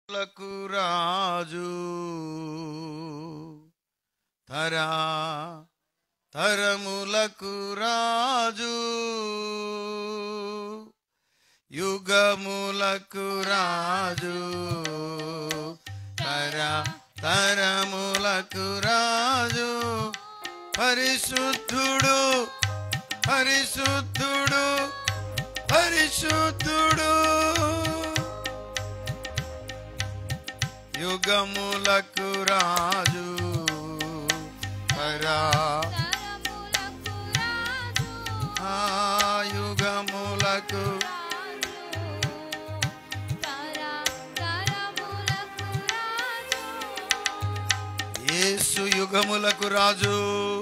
లకు రాజు తరా తరములకు రాజు యుగములకు రాజు తర తరములకు రాజు పరిశుద్ధుడు పరిశుద్ధుడు పరిశుద్ధుడు యుగములకు రాజు పరా తరములకు రాజు ఆ యుగములకు తర తరములకు రాజు యేసు యుగములకు రాజు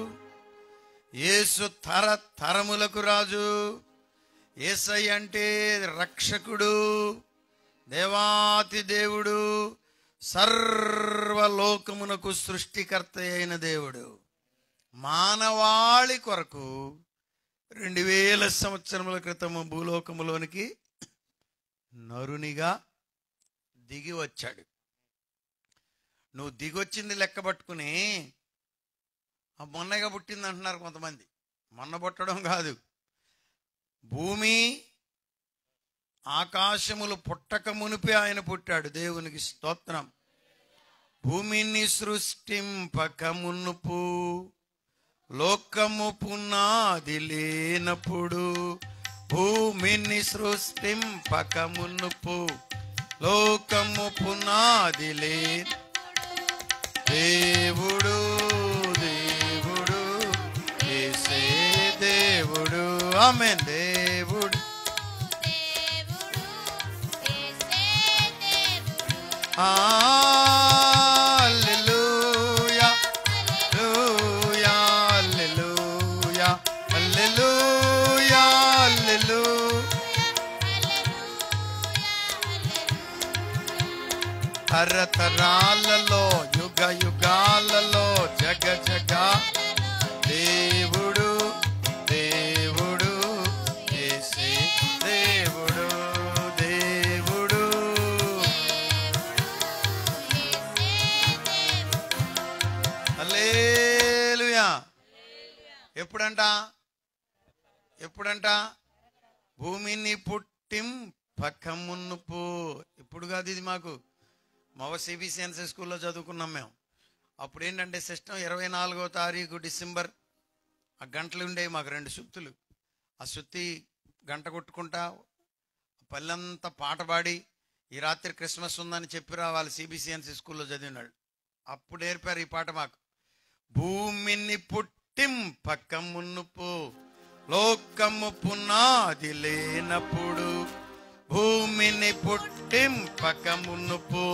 యేసు తర తరములకు రాజు ఏసై అంటే రక్షకుడు దేవాతి దేవుడు సర్వలోకమునకు సృష్టికర్త అయిన దేవుడు మానవాళి కొరకు రెండు వేల సంవత్సరముల క్రితము భూలోకములోనికి నరునిగా దిగి వచ్చాడు నువ్వు దిగొచ్చింది లెక్క పట్టుకుని ఆ మొన్నగా పుట్టింది అంటున్నారు కొంతమంది మొన్న పుట్టడం కాదు భూమి ఆకాశములు పుట్టక మునిపే ఆయన పుట్టాడు దేవునికి స్తోత్రం భూమిని సృష్టింపక మునుపు లోకము పునాది లేనప్పుడు భూమిని సృష్టింపక మునుపు లోకము పునాది లే దేవుడు దేవుడు ఏసే దేవుడు ఆమె దేవుడు దేవుడు యేసే దేవుడు హల్లెలూయా హల్లెలూయా హల్లెలూయా హల్లెలూయా హల్లెలూయా తరతరాలలో యుగ యుగాలలో జగ జగ దేవుడు దేవుడు యేసే దేవుడు దేవుడు హల్లెలూయా ఎప్పుడంట ఎప్పుడంట భూమిని పుట్టిం పక్కమున్నుపు ఇప్పుడు కాదు ఇది మాకు మవ సిబిసిఎన్సీ స్కూల్లో చదువుకున్నాం మేము అప్పుడు ఏంటంటే సిస్టమ్ ఇరవై నాలుగో తారీఖు డిసెంబర్ ఆ గంటలు ఉండేవి మాకు రెండు సుత్తులు ఆ సుత్తి గంట కొట్టుకుంటా పల్లెంతా పాట పాడి ఈ రాత్రి క్రిస్మస్ ఉందని చెప్పి రావాలి సిబిసిఎన్సీ స్కూల్లో చదివినాడు అప్పుడు నేర్పారు ఈ పాట మాకు భూమిని పుట్టిం పక్క మున్నుపు లోకము పునాది లేనప్పుడు భూమిని పుట్టిం పక్క మున్నుపు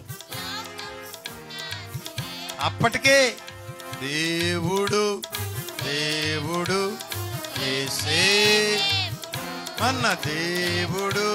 అప్పటికే దేవుడు దేవుడు ఏసే అన్న దేవుడు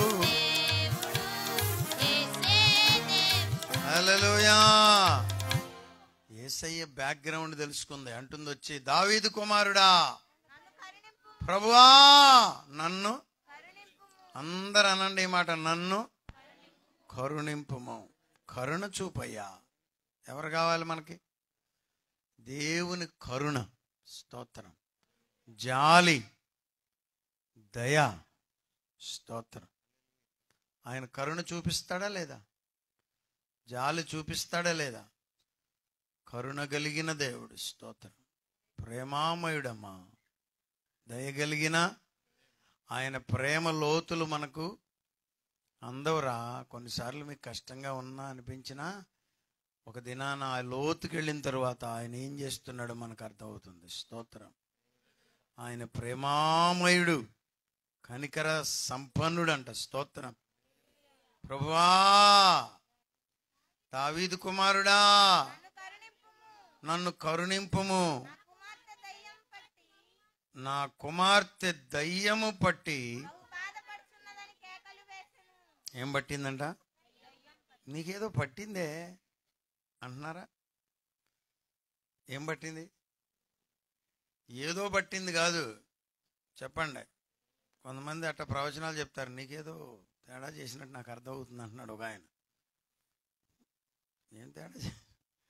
హల్లెలూయా ఏసయ్య బ్యాక్గ్రౌండ్ తెలుసుకుంది అంటుంది వచ్చి దావీదు కుమారుడా ప్రభువా నన్ను అందరు అనండి ఈ మాట నన్ను కరుణింపుము కరుణ చూపయ్యా ఎవరు కావాలి మనకి దేవుని కరుణ స్తోత్రం జాలి దయ స్తోత్రం ఆయన కరుణ చూపిస్తాడా లేదా జాలి చూపిస్తాడా లేదా కరుణ కలిగిన దేవుడు స్తోత్రం ప్రేమామయుడమ్మా దయగలిగిన ఆయన ప్రేమ లోతులు మనకు అందవురా కొన్నిసార్లు మీకు కష్టంగా ఉన్నా అనిపించినా ఒక దినాన ఆ లోతుకి వెళ్ళిన తర్వాత ఆయన ఏం చేస్తున్నాడో మనకు అర్థమవుతుంది స్తోత్రం ఆయన ప్రేమామయుడు కనికర సంపన్నుడు అంట స్తోత్రం ప్రభువా దావీదు కుమారుడా నన్ను కరుణింపుము నా కుమార్తె దయ్యము పట్టి ఏం పట్టిందంట నీకేదో పట్టిందే అంటున్నారా ఏం పట్టింది ఏదో పట్టింది కాదు చెప్పండి కొంతమంది అట్లా ప్రవచనాలు చెప్తారు నీకేదో తేడా చేసినట్టు నాకు అర్థమవుతుంది అంటున్నాడు ఒక ఆయన తేడా చే-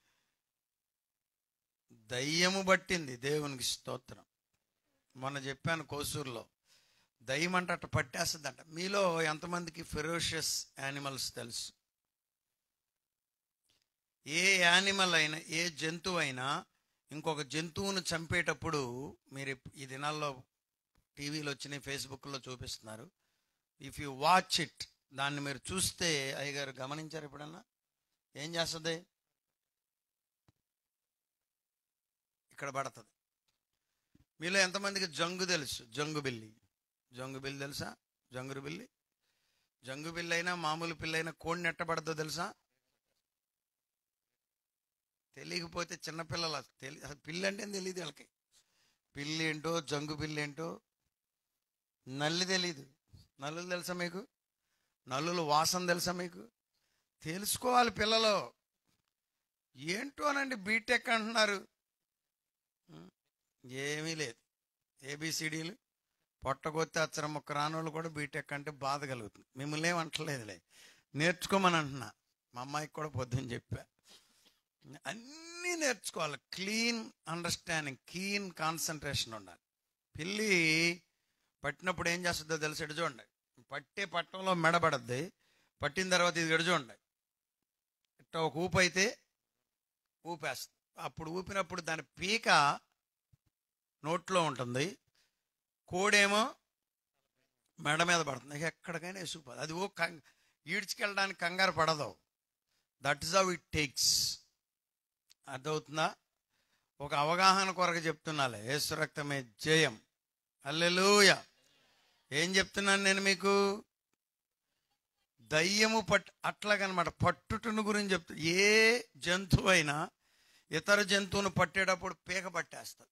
దయ్యము పట్టింది దేవునికి స్తోత్రం మొన్న చెప్పాను కోసూరులో దయ్యం అంటే అట్ట పట్టేస్తుందంట మీలో ఎంతమందికి ఫెరోషియస్ యానిమల్స్ తెలుసు ఏ యానిమల్ అయినా ఏ జంతువు అయినా ఇంకొక జంతువును చంపేటప్పుడు మీరు ఇప్- ఈ దినాల్లో టీవీలో వచ్చినాయి ఫేస్బుక్లో చూపిస్తున్నారు ఇఫ్ యు వాచ్ ఇట్ దాన్ని మీరు చూస్తే అయ్యగారు గమనించారు ఎప్పుడన్నా ఏం చేస్తుంది ఇక్కడ పడుతుంది మీలో ఎంతమందికి జంగు తెలుసు జంగు బిల్లి జంగు బిల్లి తెలుసా జంగురు బిల్లి జంగు బిల్లి అయినా మామూలు పిల్లి అయినా కోడి నెట్టబడదో తెలుసా తెలియకపోతే చిన్నపిల్లలు తెలి అసలు పిల్లి అంటే తెలియదు వీళ్ళకి పిల్లి ఏంటో జంగు పిల్లి ఏంటో నల్లి తెలీదు నల్లులు తెలుసా మీకు నల్లులు వాసన తెలుసా మీకు తెలుసుకోవాలి పిల్లలు ఏంటోనండి బీటెక్ అంటున్నారు ఉం? ఏమీ లేదు ఏబిసిడీలు పొట్టగొత్తే అచ్చరం ముక్క రానోళ్ళు కూడా బీటెక్ అంటే బాధ కలుగుతుంది మిమ్మల్ని ఏమంటలేదులే నేర్చుకోమని అంటున్నా మా అమ్మాయికి కూడా పొద్దున్న చెప్పా అన్నీ నేర్చుకోవాలి క్లీన్ అండర్స్టాండింగ్ క్లీన్ కాన్సన్ట్రేషన్ ఉండాలి పిల్లి పట్టినప్పుడు ఏం చేస్తుందో తెలిసి ఎడు చూడండి పట్టే పట్టంలో మెడబడద్ది పట్టిన తర్వాత ఇది ఎడు చూడండి ఇట్లా ఒక ఊపు అయితే ఊపేస్తుంది అప్పుడు ఊపినప్పుడు దాని పీక నోట్లో ఉంటుంది కోడేమో మెడ మీద పడుతుంది ఇక ఎక్కడికైనా వేసుకుపోదు అది ఓ కం- ఈడ్చుకెళ్ళడానికి కంగారు పడదు that is how it takes అర్థమవుతుందా ఒక అవగాహన కొరకు చెప్తున్నాలే యేసు రక్తమే జయం అల్లెలూయ ఏం చెప్తున్నాను నేను మీకు దయ్యము పట్ అట్లాగనమాట పట్టుటును గురించి చెప్తా ఏ జంతువు అయినా ఇతర జంతువును పట్టేటప్పుడు పీక పట్టేస్తుంది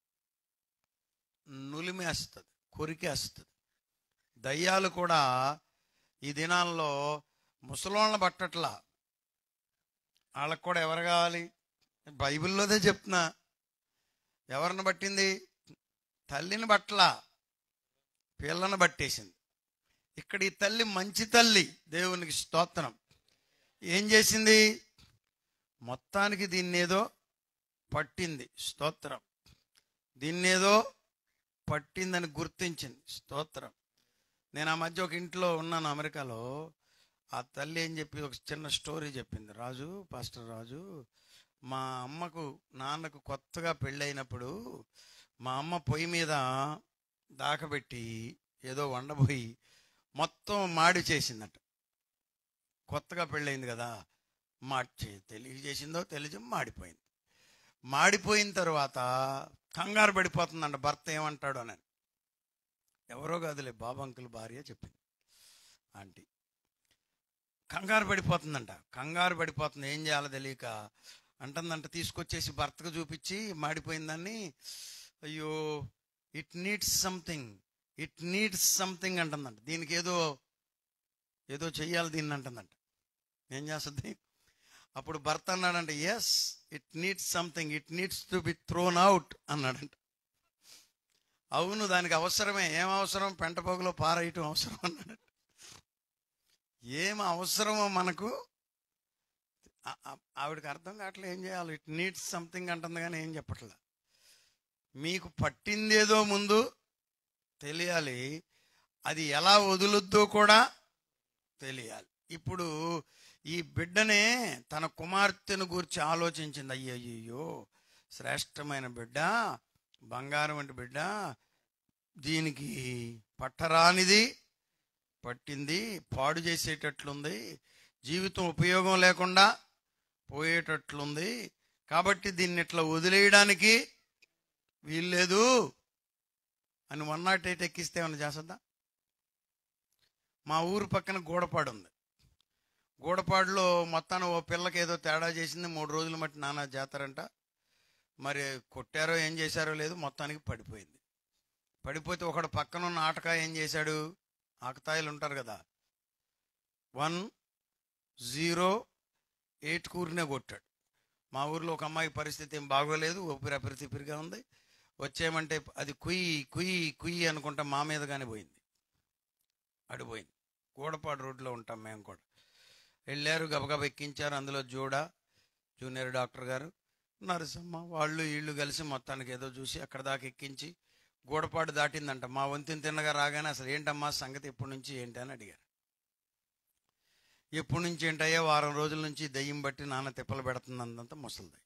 నులిమేస్తుంది కొరికేస్తుంది దయ్యాలు కూడా ఈ దినాల్లో ముసలోళ్ళని పట్టట్లా వాళ్ళకు కూడా ఎవరు కావాలి బైబిల్లోదే చెప్తున్నా ఎవరిని పట్టింది తల్లిని బట్టలా పిల్లని పట్టేసింది ఇక్కడ ఈ తల్లి మంచి తల్లి దేవునికి స్తోత్రం ఏం చేసింది మొత్తానికి దీన్నేదో పట్టింది స్తోత్రం దీన్నేదో పట్టిందని గుర్తించింది స్తోత్రం నేను ఆ మధ్య ఒక ఇంట్లో ఉన్నాను అమెరికాలో ఆ తల్లి ఏం చెప్పి ఒక చిన్న స్టోరీ చెప్పింది రాజు పాస్టర్ రాజు మా అమ్మకు నాన్నకు కొత్తగా పెళ్ళైనప్పుడు మా అమ్మ పొయ్యి మీద దాకబెట్టి ఏదో వండబోయి మొత్తం మాడి చేసిందట కొత్తగా పెళ్ళయింది కదా మాడి తెలియజేసిందో తెలిసి మాడిపోయింది మాడిపోయిన తర్వాత కంగారు పడిపోతుందంట భర్త ఏమంటాడు అని ఎవరో కాదులే బాబు అంకుల్ భార్య చెప్పింది ఆంటీ కంగారు పడిపోతుందంట కంగారు పడిపోతుంది ఏం చేయాలో తెలియక అంటుందంట తీసుకొచ్చేసి భర్తకు చూపించి మాడిపోయిన దాన్ని అయ్యో it needs something it needs something అంటుందంట దీనికి ఏదో ఏదో చెయ్యాలి దీన్ని అంటుందంట ఏం చేస్తుంది అప్పుడు భర్త అన్నాడంట yes it needs something it needs to be thrown out అన్నాడంట అవును దానికి అవసరమే ఏం అవసరం పెంటపోగులో పారేయటం అవసరం అన్నాడు ఏం అవసరమో మనకు ఆ- ఆ- ఆవిడకి అర్థం కావట్లే ఏం చేయాలి ఇట్ నీడ్స్ సంథింగ్ అంటుంది కానీ ఏం చెప్పట్లే మీకు పట్టిందేదో ముందు తెలియాలి అది ఎలా వదులుద్దో కూడా తెలియాలి ఇప్పుడు ఈ బిడ్డనే తన కుమార్తెను గురించి ఆలోచించింది అయ్యయ్యో శ్రేష్టమైన బిడ్డ బంగారం వంటి బిడ్డ దీనికి పట్టరానిది పట్టింది పాడు చేసేటట్లుంది జీవితం ఉపయోగం లేకుండా పోయేటట్లుంది కాబట్టి దీన్ని ఇట్లా వదిలేయడానికి వీల్లేదు అని వన్ నాట్ ఎయిట్ ఎక్కిస్తే ఏమైనా చేస్తుందా మా ఊరు పక్కన గూడపాడు ఉంది గూడపాడులో మొత్తాన్ని ఓ పిల్లకి ఏదో తేడా చేసింది మూడు రోజులు మట్టి నానా జాతరంట మరి కొట్టారో ఏం చేశారో లేదు మొత్తానికి పడిపోయింది పడిపోతే ఒకడు పక్కన ఉన్న ఆటకాయ ఏం చేశాడు ఆకతాయిలు ఉంటారు కదా వన్ జీరో ఎయిట్ కూరినే కొట్టాడు మా ఊర్లో ఒక అమ్మాయి పరిస్థితి ఏం బాగోలేదు ఊపిరి అపిరితిపిరిగా ఉంది వచ్చేయమంటే అది కుయ్యి కుయ్యి కుయ్యి అనుకుంటా మా మీదగానే పోయింది అడిపోయింది గూడపాడు రోడ్లో ఉంటాం మేము కూడా వెళ్ళారు గబగబ ఎక్కించారు అందులో జోడ జూనియర్ డాక్టర్ గారు నరసమ్మ వాళ్ళు వీళ్ళు కలిసి మొత్తానికి ఏదో చూసి అక్కడ దాకా ఎక్కించి గూడపాడు దాటిందంట మా వంతిని తిన్నగా రాగానే అసలు ఏంటమ్మా సంగతి ఎప్పటి నుంచి ఏంటి అని అడిగారు ఎప్పటి నుంచి ఏంటయ్యా వారం రోజుల నుంచి దయ్యం బట్టి నాన్న తిప్పలు పెడుతుందంతా ముసలిది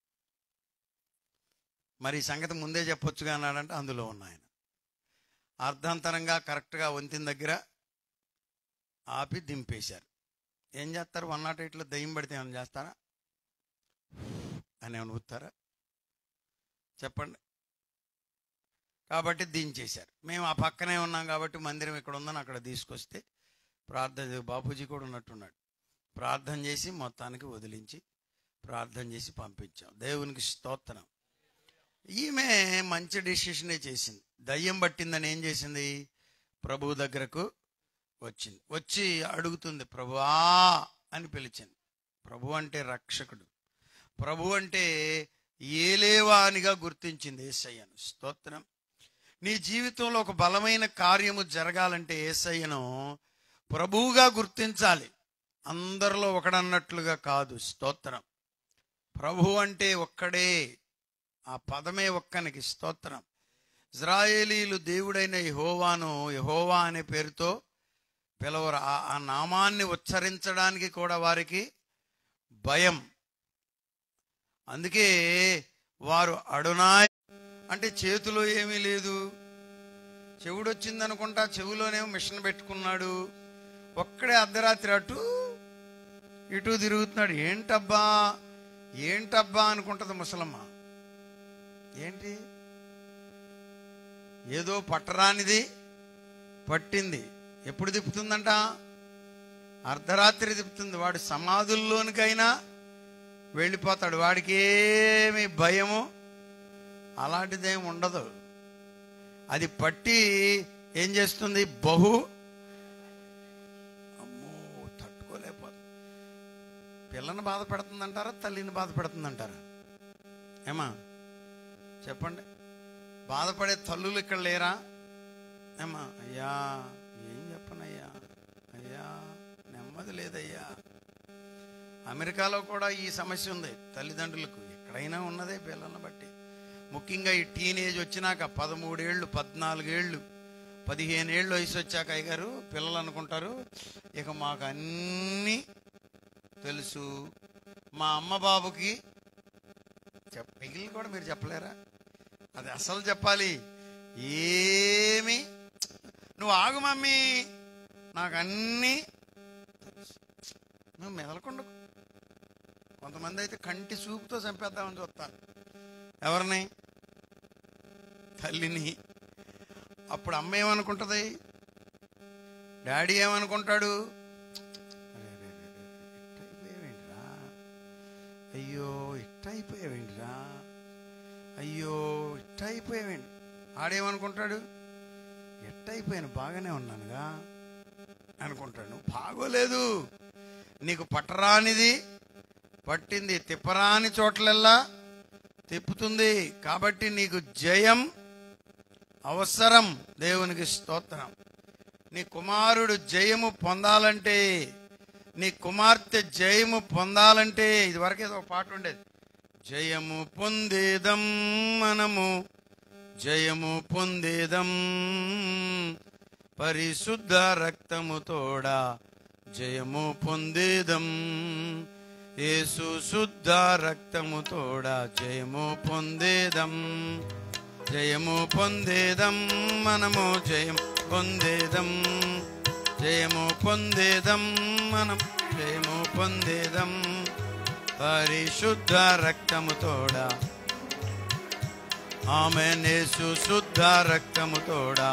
మరి ఈ సంగతి ముందే చెప్పొచ్చుగా అన్నాడంటే అందులో ఉన్నాయన అర్ధాంతరంగా కరెక్ట్గా వంతిన దగ్గర ఆపి దింపేశారు ఏం చేస్తారు వన్ నాట్ ఎయిట్లో దయ్యం పడితే ఏమైనా చేస్తారా అని ఏమైనా ఊతారా చెప్పండి కాబట్టి దించేశారు మేము ఆ పక్కనే ఉన్నాం కాబట్టి మందిరం ఇక్కడ ఉందని అక్కడ తీసుకొస్తే ప్రార్థన బాపూజీ కూడా ఉన్నట్టున్నాడు ప్రార్థన చేసి మొత్తానికి వదిలించి ప్రార్థన చేసి పంపించాం దేవునికి స్తోత్రం ఈమె మంచి డెసిషనే చేసింది దయ్యం పట్టిందని ఏం చేసింది ప్రభు దగ్గరకు వచ్చింది వచ్చి అడుగుతుంది ప్రభువా అని పిలిచింది ప్రభు అంటే రక్షకుడు ప్రభు అంటే ఏలేవానిగా గుర్తించింది ఏసయ్యను స్తోత్రం నీ జీవితంలో ఒక బలమైన కార్యము జరగాలంటే ఏసయ్యను ప్రభువుగా గుర్తించాలి అందరిలో ఒకడన్నట్లుగా కాదు స్తోత్రం ప్రభు అంటే ఒక్కడే ఆ పదమే ఒక్కనికి స్తోత్రం ఇజ్రాయేలీలు దేవుడైన యహోవాను యహోవా అనే పేరుతో పిలవరు ఆ ఆ నామాన్ని ఉచ్చరించడానికి కూడా వారికి భయం అందుకే వారు అడునాయ్ అంటే చేతిలో ఏమీ లేదు చెవుడు వచ్చింది అనుకుంటా చెవులోనేమో మిషన్ పెట్టుకున్నాడు ఒక్కడే అర్ధరాత్రి అటు ఇటు తిరుగుతున్నాడు ఏంటబ్బా ఏంటబ్బా అనుకుంటది ముసలమ్మ ఏంటి ఏదో పట్టరానిది పట్టింది ఎప్పుడు తిప్పుతుందంట అర్ధరాత్రి తిప్పుతుంది వాడు సమాధుల్లోనికైనా వెళ్ళిపోతాడు వాడికి ఏమి భయము అలాంటిదేం ఉండదు అది పట్టి ఏం చేస్తుంది బహు అమ్మో తట్టుకోలేకపోతుంది పిల్లని బాధ పెడుతుందంటారా తల్లిని బాధ పెడుతుందంటారా ఏమా చెప్పండి బాధపడే తల్లులు ఇక్కడ లేరా ఏమా అయ్యా ఏం చెప్పనయ్యా అయ్యా నెమ్మది లేదయ్యా అమెరికాలో కూడా ఈ సమస్య ఉంది తల్లిదండ్రులకు ఎక్కడైనా ఉన్నదే పిల్లల్ని బట్టి ముఖ్యంగా ఈ టీనేజ్ వచ్చినాక పదమూడేళ్ళు పద్నాలుగేళ్ళు పదిహేను ఏళ్ళు వయసు వచ్చాక అయ్యగారు పిల్లలు అనుకుంటారు ఇక మాకు అన్నీ తెలుసు మా అమ్మ బాబుకి చెప్ మిగిలిన కూడా మీరు చెప్పలేరా అది అసలు చెప్పాలి ఏమి నువ్వు ఆగు మమ్మీ నాకు అన్నీ తెలుసు. నువ్వు మెదలకుండా కొంతమంది అయితే కంటి చూపుతో చంపేద్దామని చూస్తారు ఎవరిని తల్లిని అప్పుడు అమ్మ ఏమనుకుంటుంది డాడీ ఏమనుకుంటాడు అరే, అరే, అరే, అరే, ఇట్ట అయిపోయావేంటిరా అయ్యో ఇట్ట అయిపోయావేంటిరా అయ్యో ఇట్ట అయిపోయావేంటి ఆడేమనుకుంటాడు ఎట్ట అయిపోయాను బాగానే ఉన్నానుగా అనుకుంటాడు నువ్వు బాగోలేదు నీకు పట్టరానిది పట్టింది తిప్పరాని చోట్లల్లా తిప్పుతుంది కాబట్టి నీకు జయం అవసరం దేవునికి స్తోత్రం నీ కుమారుడు జయము పొందాలంటే నీ కుమార్తె జయము పొందాలంటే ఇది వరకేదో ఒక పాట ఉండేది జయము పొందేదం మనము జయము పొందేదం పరిశుద్ధ రక్తము తోడా జయము పొందేదం యేసు శుద్ధ రక్తము తోడా జయము పొందేదం జయము పొందేదం మనము జయం పొందేదం జయము పొందేదం మనం జయము పొందేదం పరిశుద్ధ రక్తము తోడా ఆమె నేసు శుద్ధ రక్తము తోడా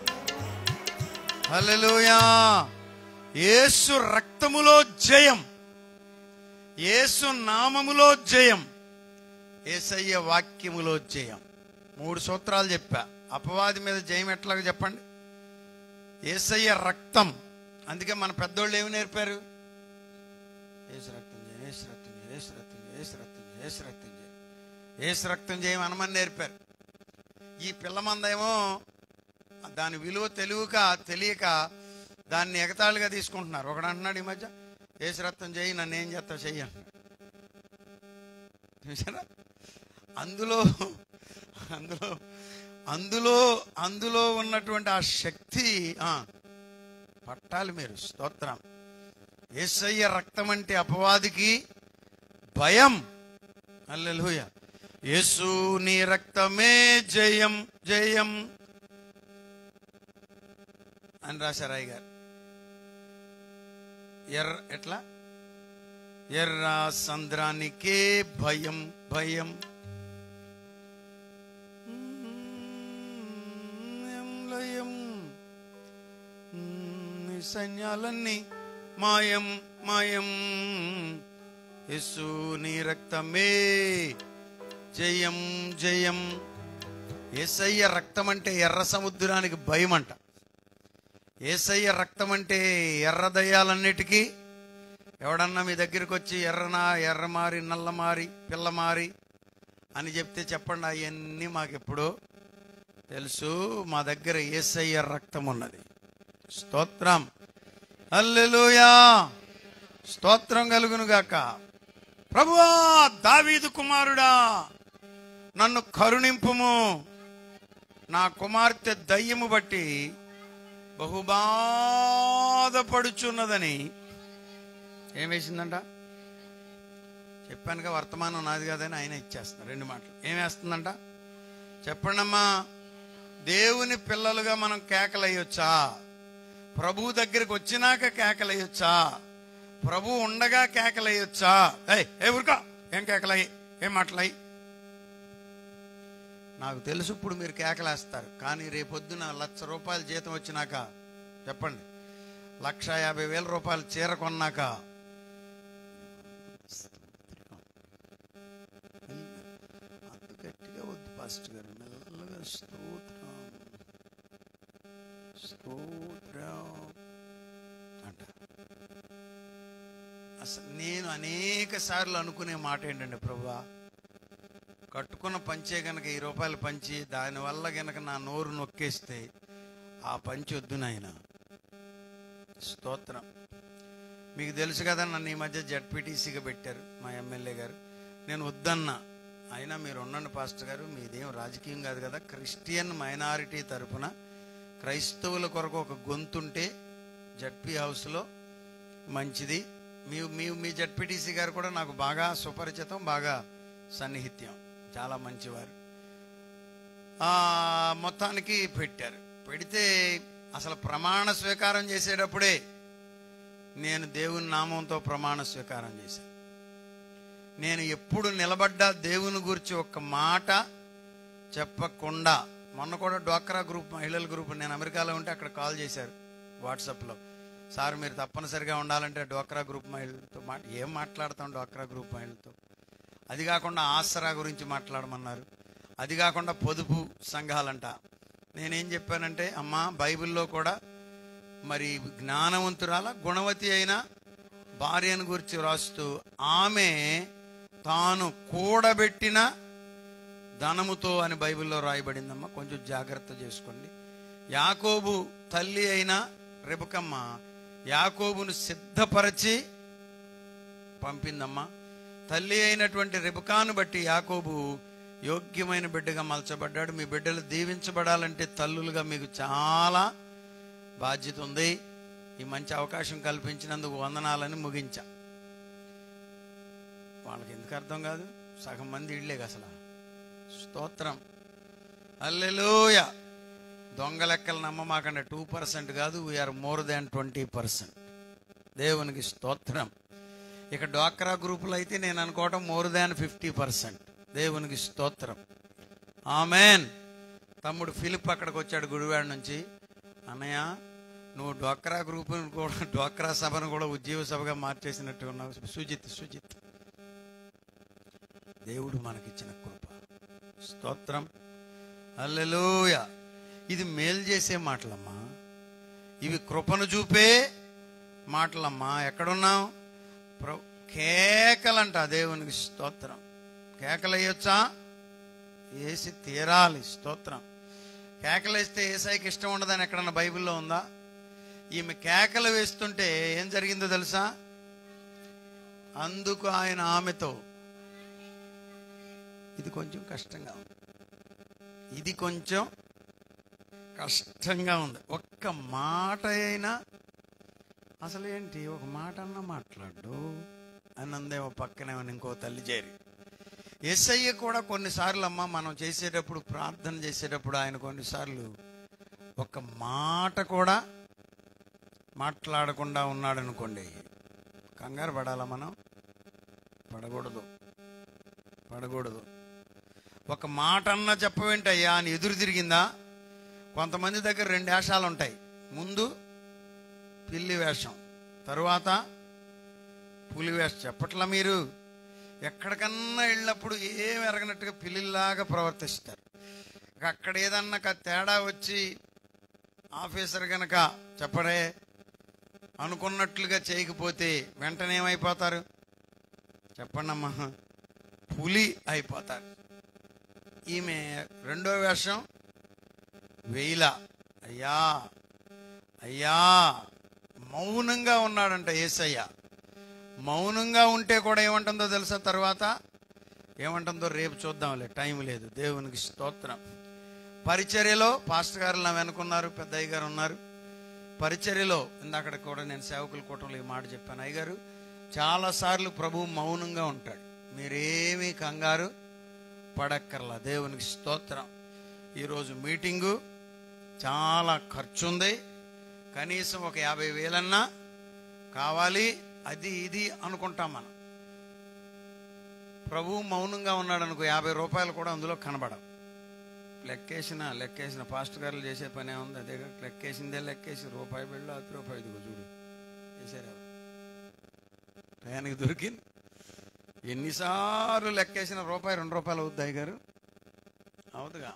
హల్లెలూయా యేసు రక్తములో జయం యేసు నామములో జయం ఏసయ్య వాక్యములో జయం మూడు సూత్రాలు చెప్పా అపవాది మీద జయం ఎట్లాగో చెప్పండి ఏసయ్య రక్తం అందుకే మన పెద్దోళ్ళు ఏమి నేర్పారు ఏసు రక్తం జయం ఏసు రక్తం జయం ఏసు రక్తం జయం ఏసు రక్తం జయం ఏసు రక్తం జయం ఏసు రక్తం జయం అనమని నేర్పారు ఈ పిల్లమందేమో దాని విలువ తెలియక తెలియక దాన్ని ఎగతాళిగా తీసుకుంటున్నారు ఒకడు అంటున్నాడు ఈ మధ్య ఏసు రక్తం చేయి నన్ను ఏం చేస్తావు చెయ్యి అంటున్నాడు చూసారా అందులో అందులో అందులో అందులో ఉన్నటువంటి ఆ శక్తి ఆ, పట్టాలి మీరు స్తోత్రం ఏసయ్య రక్తం అంటే అపవాదికి భయం అల్లెలుయ యేసు నీ రక్తమే జయం జయం అని రాశారు అయ్య గారు ఎర్ర ఎట్లా ఎర్ర సంద్రానికే భయం భయం మ్మ్, లయం మ్మ్, ఈ సైన్యాలన్నీ మాయం మాయం యేసు నీ రక్తమే జయం జయం ఏసయ్య రక్తం అంటే ఎర్ర సముద్రానికి భయం అంట ఏసయ్య రక్తం అంటే ఎర్ర దయ్యాలన్నిటికీ ఎవడన్నా మీ దగ్గరికి వచ్చి ఎర్రనా ఎర్రమారి నల్లమారి పిల్లమారి అని చెప్తే చెప్పండి అవన్నీ మాకెప్పుడు తెలుసు మా దగ్గర ఏసయ్య రక్తం ఉన్నది స్తోత్రం హల్లెలూయా స్తోత్రం కలుగును గాక ప్రభువా దావీదు కుమారుడా నన్ను కరుణింపుము నా కుమార్తె దయ్యము బట్టి బహుబాధపడుచున్నదని ఏం వేసిందంట చెప్పానుగా వర్తమానం నాది కాదని ఆయన ఇచ్చేస్తున్నారు రెండు మాటలు ఏం వేస్తుందంట చెప్పండమ్మా దేవుని పిల్లలుగా మనం కేకలయ్యొచ్చా ప్రభు దగ్గరికి వచ్చినాక కేకలయ్యొచ్చా ప్రభు ఉండగా కేకలయ్యొచ్చా ఏయ్ ఏ ఊరుకో ఏం కేకలయ్యి ఏం మాటలయ్యి నాకు తెలుసు ఇప్పుడు మీరు కేకలేస్తారు కానీ రేపొద్దున లక్ష రూపాయల జీతం వచ్చినాక చెప్పండి లక్ష యాభై వేల రూపాయలు చీర కొన్నాక అంత గట్టిగా వద్దు పాస్టర్ గారు మెల్లగా స్తోత్రం స్తోత్రం అంట అసలు నేను అనేక సార్లు అనుకునే మాట ఏంటంటే ప్రభా కట్టుకున్న పంచే గనక ఈ రూపాయలు పంచి దానివల్ల గనక నా నోరు నొక్కేస్తే ఆ పంచి వద్దు నాయన స్తోత్రం మీకు తెలుసు కదా నన్ను ఈ మధ్య జడ్పీటీసీగా పెట్టారు మా ఎమ్మెల్యే గారు నేను వద్దన్నా అయినా మీరు ఉండండి పాస్టర్ గారు మీదేం రాజకీయం కాదు కదా క్రిస్టియన్ మైనారిటీ తరపున క్రైస్తవుల కొరకు ఒక గొంతుంటే జడ్పీ హౌస్లో మంచిది మీ మీ మీ జడ్పీటీసీ గారు కూడా నాకు బాగా సుపరిచితం బాగా సన్నిహిత్యం చాలా మంచివారు ఆ, మొత్తానికి పెట్టారు పెడితే అసలు ప్రమాణ స్వీకారం చేసేటప్పుడే నేను దేవుని నామంతో ప్రమాణ స్వీకారం చేశాను నేను ఎప్పుడు నిలబడ్డా దేవుని గురించి ఒక్క మాట చెప్పకుండా మొన్న కూడా డ్వాక్రా గ్రూప్ మహిళల గ్రూప్ నేను అమెరికాలో ఉంటే అక్కడ కాల్ చేశారు వాట్సాప్లో సార్ మీరు తప్పనిసరిగా ఉండాలంటే డ్వాక్రా గ్రూప్ మహిళలతో మాట ఏం మాట్లాడతాం డ్వాక్రా గ్రూప్ మహిళలతో అది కాకుండా ఆసరా గురించి మాట్లాడమన్నారు అది కాకుండా పొదుపు సంఘాలంట నేనేం చెప్పానంటే అమ్మా బైబిల్లో కూడా మరి జ్ఞానవంతురాల గుణవతి అయిన భార్యను గురించి రాస్తూ ఆమె తాను కూడబెట్టిన ధనముతో అని బైబిల్లో రాయబడిందమ్మా కొంచెం జాగ్రత్త చేసుకోండి యాకోబు తల్లి అయిన రెబకమ్మ యాకోబును సిద్ధపరచి పంపిందమ్మా తల్లి అయినటువంటి రెబకాను బట్టి యాకోబు యోగ్యమైన బిడ్డగా మలచబడ్డాడు మీ బిడ్డలు దీవించబడాలంటే తల్లులుగా మీకు చాలా బాధ్యత ఉంది ఈ మంచి అవకాశం కల్పించినందుకు వందనాలని ముగించా వాళ్ళకి ఎందుకు అర్థం కాదు సగం మంది ఇళ్ళే అసలు స్తోత్రం అల్లెలోయ దొంగ లెక్కలు నమ్మమాకండి టూ పర్సెంట్ కాదు we are more than twenty percent దేవునికి స్తోత్రం ఇక డ్వాక్రా గ్రూపులు అయితే నేను అనుకోవటం మోర్ దాన్ ఫిఫ్టీ పర్సెంట్ దేవునికి స్తోత్రం ఆమెన్ తమ్ముడు ఫిలిప్ అక్కడికి వచ్చాడు గుడివాడ నుంచి అన్నయ్య నువ్వు డ్వాక్రా గ్రూప్ కూడా డ్వాక్రా సభను కూడా ఉద్యోగ సభగా మార్చేసినట్టు ఉన్నావు సుజిత్ సుజిత్ దేవుడు మనకిచ్చిన కృప స్తోత్రం అల్లెలూయ ఇది మేలు చేసే మాటలమ్మా ఇవి కృపను చూపే మాటలమ్మా ఎక్కడున్నాం ప్ర కేకలంట దేవునికి స్తోత్రం కేకలయ్యొచ్చా వేసి తీరాలి స్తోత్రం కేకలేస్తే ఏసైకి ఇష్టం ఉండదని ఎక్కడన్నా బైబిల్లో ఉందా ఈమె కేకలు వేస్తుంటే ఏం జరిగిందో తెలుసా అందుకు ఆయన ఆమెతో ఇది కొంచెం కష్టంగా ఉంది ఇది కొంచెం కష్టంగా ఉంది ఒక్క మాట అయినా అసలు ఏంటి ఒక మాట అన్నా మాట్లాడు అని అందేమో పక్కనేమో ఇంకో తల్లి చేరి ఎస్ఐ కూడా కొన్నిసార్లు అమ్మ మనం చేసేటప్పుడు ప్రార్థన చేసేటప్పుడు ఆయన కొన్నిసార్లు ఒక మాట కూడా మాట్లాడకుండా ఉన్నాడు అనుకోండి కంగారు పడాలా మనం పడకూడదు పడకూడదు ఒక మాట అన్నా చెప్పవేంటయ్యా అని ఎదురు తిరిగిందా కొంతమంది దగ్గర రెండు వేషాలు ఉంటాయి ముందు పిల్లి వేషం తరువాత పులి వేషం చెప్పట్లా మీరు ఎక్కడికన్నా వెళ్ళినప్పుడు ఏం ఎరగనట్టుగా పిల్లిలాగా ప్రవర్తిస్తారు ఇక అక్కడ ఏదన్నా క- తేడా వచ్చి ఆఫీసర్ గనక చెప్పడే అనుకున్నట్లుగా చేయకపోతే వెంటనే ఏమైపోతారు చెప్పండి అమ్మా పులి అయిపోతారు ఈమె రెండో వేషం వెయిల అయ్యా అయ్యా మౌనంగా ఉన్నాడంట ఏసయ్య మౌనంగా ఉంటే కూడా ఏమంటుందో తెలుసా తర్వాత ఏమంటుందో రేపు చూద్దాంలే టైం లేదు దేవునికి స్తోత్రం పరిచర్యలో పాస్టర్ గారు నా వెనుకున్నారు పెద్ద అయ్య గారు ఉన్నారు పరిచర్యలో ఇందాక కూడా నేను సేవకుల కూటంలో ఈ మాట చెప్పాను అయ్యగారు చాలాసార్లు ప్రభు మౌనంగా ఉంటాడు మీరేమీ కంగారు పడక్కర్లా దేవునికి స్తోత్రం ఈరోజు మీటింగు చాలా ఖర్చు ఉంది కనీసం ఒక యాభై వేలన్నా కావాలి అది ఇది అనుకుంటాం మనం ప్రభు మౌనంగా ఉన్నాడు అనుకో యాభై రూపాయలు కూడా అందులో కనబడవు లెక్కేసిన లెక్కేసిన పాస్టర్ గారు చేసే పనే ఉంది అదే కాక లెక్కేసిందే లెక్కేసి రూపాయి బిళ్ళ అతి రూపాయి ఇదిగో చూడు చేశారు టయానికి దొరికింది ఎన్నిసార్లు లెక్కేసిన రూపాయి రెండు రూపాయలు అవుద్దాయి గారు అవుతుగా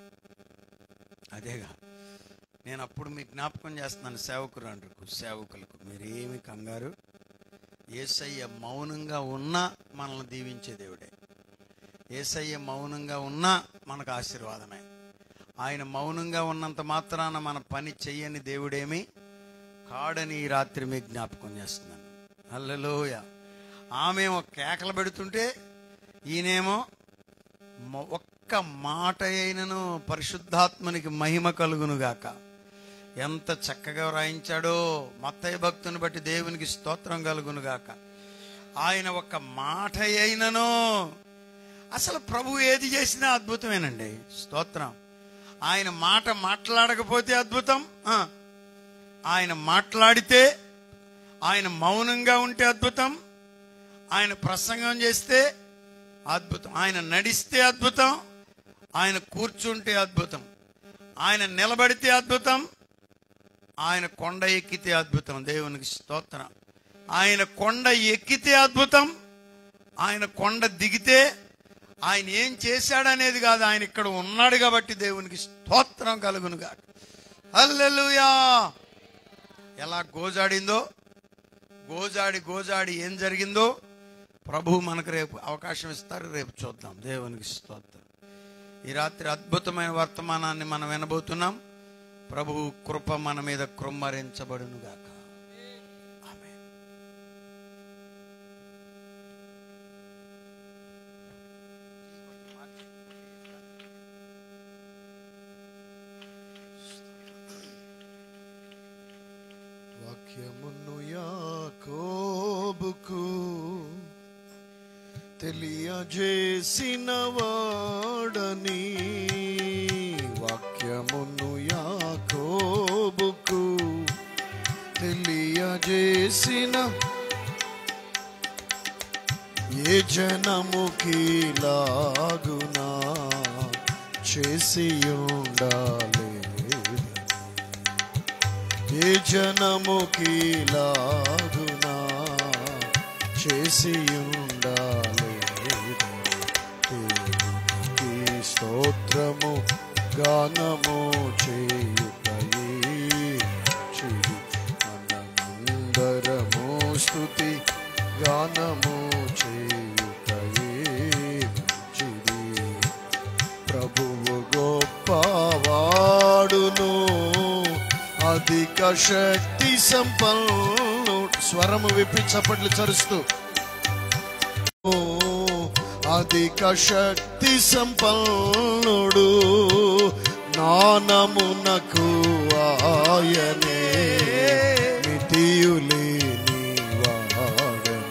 అదేగా నేను అప్పుడు మీకు జ్ఞాపకం చేస్తున్నాను సేవకురాండ్రకు సేవకులకు మీరేమి కంగారు ఏసయ్య మౌనంగా ఉన్నా మనల్ని దీవించే దేవుడే ఏసయ్య మౌనంగా ఉన్నా మనకు ఆశీర్వాదమే ఆయన మౌనంగా ఉన్నంత మాత్రాన మన పని చెయ్యని దేవుడేమి కాడని ఈ రాత్రి మీకు జ్ఞాపకం చేస్తున్నాను హల్లెలూయ ఆమె ఒక కేకలు పెడుతుంటే ఈయనేమో మ- ఒక్క మాట అయినను పరిశుద్ధాత్మనికి మహిమ కలుగునుగాక ఎంత చక్కగా వ్రాయించాడో మత్తయ్య భక్తుని బట్టి దేవునికి స్తోత్రం కలుగునుగాక ఆయన ఒక మాట అయినను అసలు ప్రభు ఏది చేసినా అద్భుతమేనండి స్తోత్రం ఆయన మాట మాట్లాడకపోతే అద్భుతం ఆ. ఆయన మాట్లాడితే ఆయన మౌనంగా ఉంటే అద్భుతం ఆయన ప్రసంగం చేస్తే అద్భుతం ఆయన నడిస్తే అద్భుతం ఆయన కూర్చుంటే అద్భుతం ఆయన నిలబడితే అద్భుతం ఆయన కొండ ఎక్కితే అద్భుతం దేవునికి స్తోత్రం ఆయన కొండ ఎక్కితే అద్భుతం ఆయన కొండ దిగితే ఆయన ఏం చేశాడనేది కాదు ఆయన ఇక్కడ ఉన్నాడు కాబట్టి దేవునికి స్తోత్రం కలుగునుగా హల్లెలూయా ఎలా గోజాడిందో గోజాడి గోజాడి ఏం జరిగిందో ప్రభు మనకు రేపు అవకాశం ఇస్తారు రేపు చూద్దాం దేవునికి స్తోత్రం ఈ రాత్రి అద్భుతమైన వర్తమానాన్ని మనం వినబోతున్నాం ప్రభు కృప మన మీద కృమ్మరించబడును గాక ఆమేన్. వాక్యమును యాకోబుకు తెలియజేసిన వాడని వాక్యమును యాకోబుకు తెలియజేసిన ఏ జనముకి లాగునా చేసి ఉండాలి ఏ జనముకి లాగునా చేసి ఉండాలి దేవునికి స్తోత్రము గానము చేయుటయే చిడి అనందరము స్తుతి గానము చేయుటయే చిడి ప్రభువు గొప్పవాడును అధిక శక్తి సంపన్ను స్వరము విప్పి చప్పట్లు చరుస్తూ ఓ, అధిక శక్తి సంపన్నుడు జ్ఞానమునకు ఆయనే మితియులేని వాడనే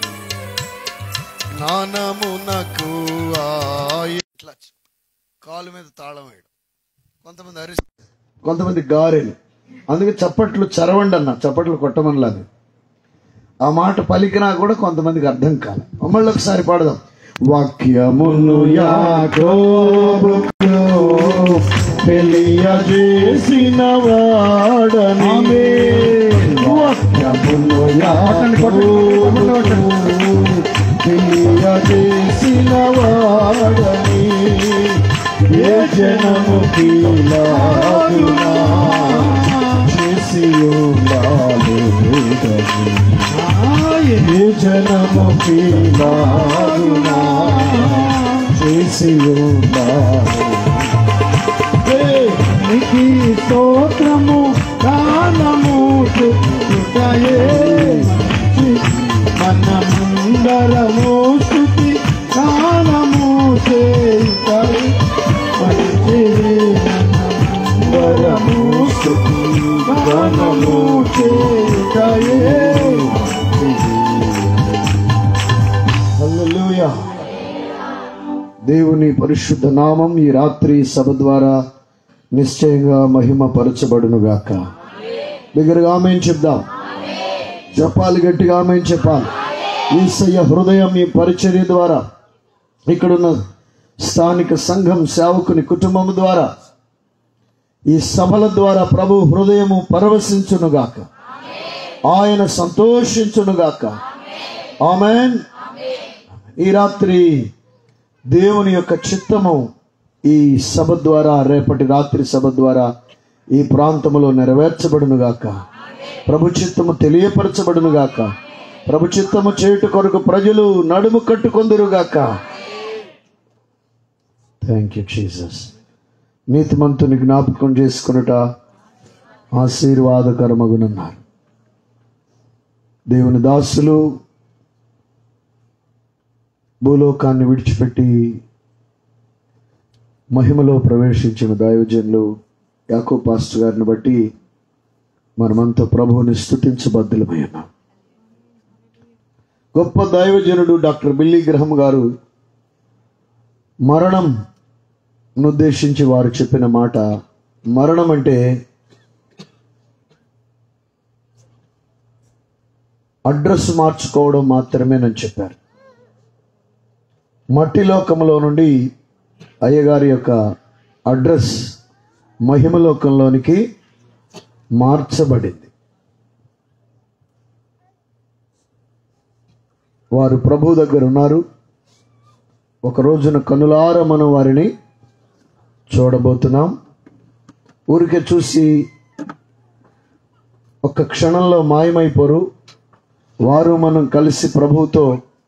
జ్ఞానమునకు ఆయ ఇట్లా కాలు మీద తాళం వేయడం కొంతమంది అరిసి కొంతమంది గారెలు అందుకే చప్పట్లు చరవండి అన్న చప్పట్లు కొట్టమనలేదు ఆ మాట పలికినా కూడా కొంతమందికి అర్థం కాదు మమ్మల్ని ఒకసారి పాడదాం వాక్యమును యాకోబుకు తెలియజేసిన వాడని వాక్యమును యాకోబుకు తెలియజేసిన వాడని ఏ జనముకి లాగునా చేసి ఉండాలేదని ఏ జనముకి లాగునా చేసి ఉండాలి నీకి స్తోత్రము దానము చెప్పుటయే మన ముందరము స్థుతి దానము చేయుటయే మంచిది ముందరము స్థుతి దానము చేయుటయే హల్లెలూయా దేవుని పరిశుద్ధ నామం ఈ రాత్రి సభ ద్వారా నిశ్చయంగా మహిమ పరచబడును గాక దగ్గరగా ఆమె చెప్దాం చెప్పాలి గట్టిగా ఆమె చెప్పాలి ఈసయ్య హృదయం ఈ పరిచర్య ద్వారా ఇక్కడున్న స్థానిక సంఘం సేవకుని కుటుంబం ద్వారా ఈ సభల ద్వారా ప్రభు హృదయము పరవశించునుగాక ఆయన సంతోషించునుగాక ఆమెన్ ఈ రాత్రి దేవుని యొక్క చిత్తము ఈ సభ ద్వారా రేపటి రాత్రి సభ ద్వారా ఈ ప్రాంతములో నెరవేర్చబడునుగాక ప్రభు చిత్తము తెలియపరచబడునుగాక ప్రభు చిత్తము చేయుట కొరకు ప్రజలు నడుము కట్టుకొందురుగాక థ్యాంక్ యూ జీసస్ నీతిమంతుని జ్ఞాపకం చేసుకునుట ఆశీర్వాదకరమగునన్నారు దేవుని దాసులు భూలోకాన్ని విడిచిపెట్టి మహిమలో ప్రవేశించిన దైవజనులు యాకో పాస్టర్ గారిని బట్టి మనమంతా ప్రభువుని స్థుతించబద్దులమై ఉన్నాం గొప్ప దైవజనుడు డాక్టర్ బిల్లీ గ్రహం గారు మరణం ఉద్దేశించి వారు చెప్పిన మాట మరణం అంటే అడ్రస్ మార్చుకోవడం మాత్రమేనని చెప్పారు మట్టి లోకంలో నుండి అయ్యగారి యొక్క అడ్రస్ మహిమలోకంలోనికి మార్చబడింది వారు ప్రభు దగ్గర ఉన్నారు ఒక రోజున కనులార మనం వారిని చూడబోతున్నాం ఊరికే చూసి ఒక్క క్షణంలో మాయమైపోరు వారు మనం కలిసి ప్రభువుతో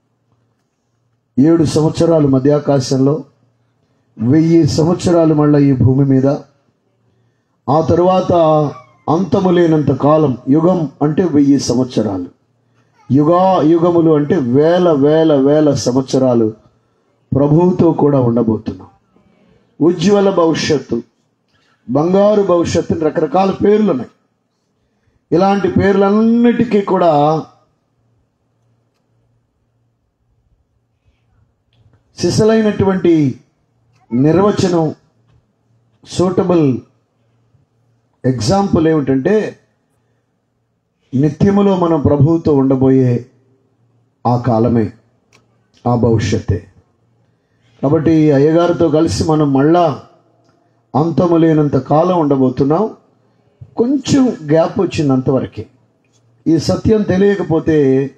ఏడు సంవత్సరాలు మధ్యాకాశంలో వెయ్యి సంవత్సరాలు మళ్ళీ ఈ భూమి మీద ఆ తరువాత అంతము లేనంత కాలం యుగం అంటే వెయ్యి సంవత్సరాలు యుగా యుగములు అంటే వేల వేల వేల సంవత్సరాలు ప్రభువుతో కూడా ఉండబోతున్నాం ఉజ్వల భవిష్యత్తు బంగారు భవిష్యత్తు అని రకరకాల పేర్లు ఉన్నాయి ఇలాంటి పేర్లన్నిటికీ కూడా సిసలైనటువంటి నిర్వచనం సూటబుల్ ఎగ్జాంపుల్ ఏమిటంటే నిత్యములో మనం ప్రభువుతో ఉండబోయే ఆ కాలమే ఆ భవిష్యత్తే కాబట్టి అయ్యగారితో కలిసి మనం మళ్ళా అంతము లేనంత కాలం ఉండబోతున్నాం కొంచెం గ్యాప్ వచ్చింది అంతవరకే ఈ సత్యం తెలియకపోతే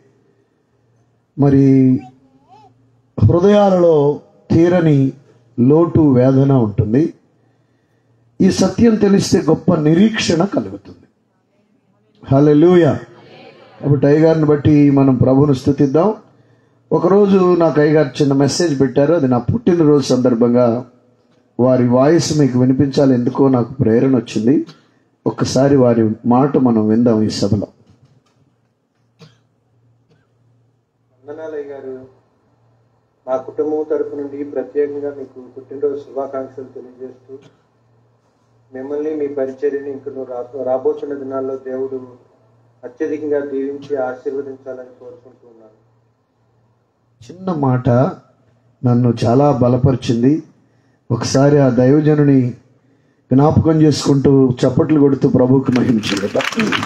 మరి హృదయాలలో తీరని లోటు వేదన ఉంటుంది ఈ సత్యం తెలిస్తే గొప్ప నిరీక్షణ కలుగుతుంది హల్లెలూయా కాబట్టి అయ్యగారిని బట్టి మనం ప్రభువును స్థుతిద్దాం ఒకరోజు నాకు అయ్యగారు చిన్న మెసేజ్ పెట్టారు అది నా పుట్టినరోజు సందర్భంగా వారి వాయిస్ మీకు వినిపించాలి ఎందుకో నాకు ప్రేరణ వచ్చింది ఒక్కసారి వారి మాట మనం విందాం ఈ సభలో వందనాలయ్య గారు మా కుటుంబం తరపు నుండి ప్రత్యేకంగా మీకు పుట్టినరోజు శుభాకాంక్షలు తెలియజేస్తూ మిమ్మల్ని మీ పరిచర్యని ఇంకను రా- రాబోతున్న దినాల్లో దేవుడు అత్యధికంగా దీవించి ఆశీర్వదించాలని కోరుకుంటున్నాను చిన్న మాట నన్ను చాలా బలపరిచింది ఒకసారి ఆ దైవజనుని జ్ఞాపకం చేసుకుంటూ చప్పట్లు కొడుతూ ప్రభువుకి మహించలేట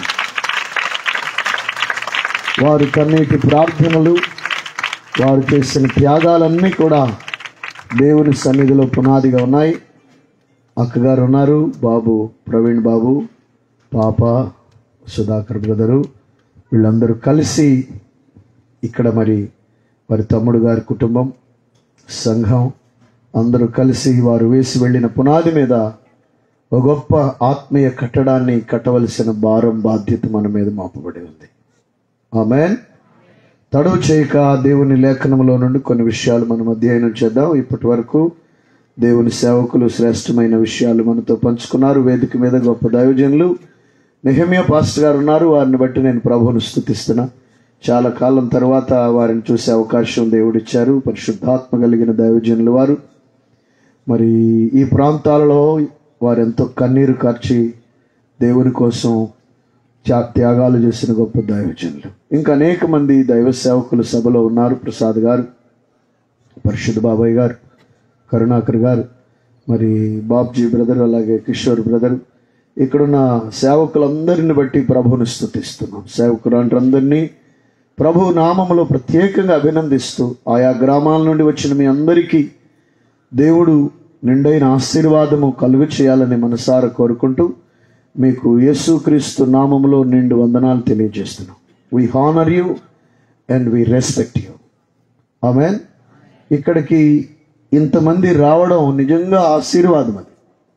వారి కన్నీటి ప్రార్థనలు వారు చేసిన త్యాగాలన్నీ కూడా దేవుని సన్నిధిలో పునాదిగా ఉన్నాయి అక్కగారు ఉన్నారు బాబు ప్రవీణ్ బాబు పాప సుధాకర్ బ్రదరు వీళ్ళందరూ కలిసి ఇక్కడ మరి వారి తమ్ముడు గారి కుటుంబం సంఘం అందరూ కలిసి వారు వేసి వెళ్ళిన పునాది మీద ఒక గొప్ప ఆత్మీయ కట్టడాన్ని కట్టవలసిన భారం బాధ్యత మన మీద మోపబడి ఉంది ఆమెన్ తడవు చేయక దేవుని లేఖనంలో నుండి కొన్ని విషయాలు మనం అధ్యయనం చేద్దాం ఇప్పటి వరకు దేవుని సేవకులు శ్రేష్టమైన విషయాలు మనతో పంచుకున్నారు వేదిక మీద గొప్ప దైవజనులు నెహమియా పాస్టర్ గారు ఉన్నారు వారిని బట్టి నేను ప్రభువును స్థుతిస్తున్నా చాలా కాలం తర్వాత వారిని చూసే అవకాశం దేవుడిచ్చారు పరిశుద్ధాత్మ కలిగిన దైవజనులు వారు మరి ఈ ప్రాంతాలలో వారు ఎంతో కన్నీరు కార్చి దేవుని కోసం త్యా- త్యాగాలు చేసిన గొప్ప దైవజనులు ఇంకా అనేక మంది దైవ సేవకులు సభలో ఉన్నారు ప్రసాద్ గారు పరిశుద్ధ బాబాయ్ గారు కరుణాకర్ గారు మరి బాబ్జీ బ్రదర్ అలాగే కిషోర్ బ్రదర్ ఇక్కడున్న సేవకులందరిని బట్టి ప్రభువుని స్థుతిస్తున్నాం సేవకులందరినీ ప్రభు నామములో ప్రత్యేకంగా అభినందిస్తూ ఆయా గ్రామాల నుండి వచ్చిన మీ అందరికీ దేవుడు నిండైన ఆశీర్వాదము కలుగు చేయాలని మనసారా కోరుకుంటూ మీకు యేసుక్రీస్తు నామములో నిండు వందనాలు తెలియజేస్తున్నాం we honour you and we respect you amen ఇక్కడికి ఇంతమంది రావడం నిజంగా ఆశీర్వాదం అది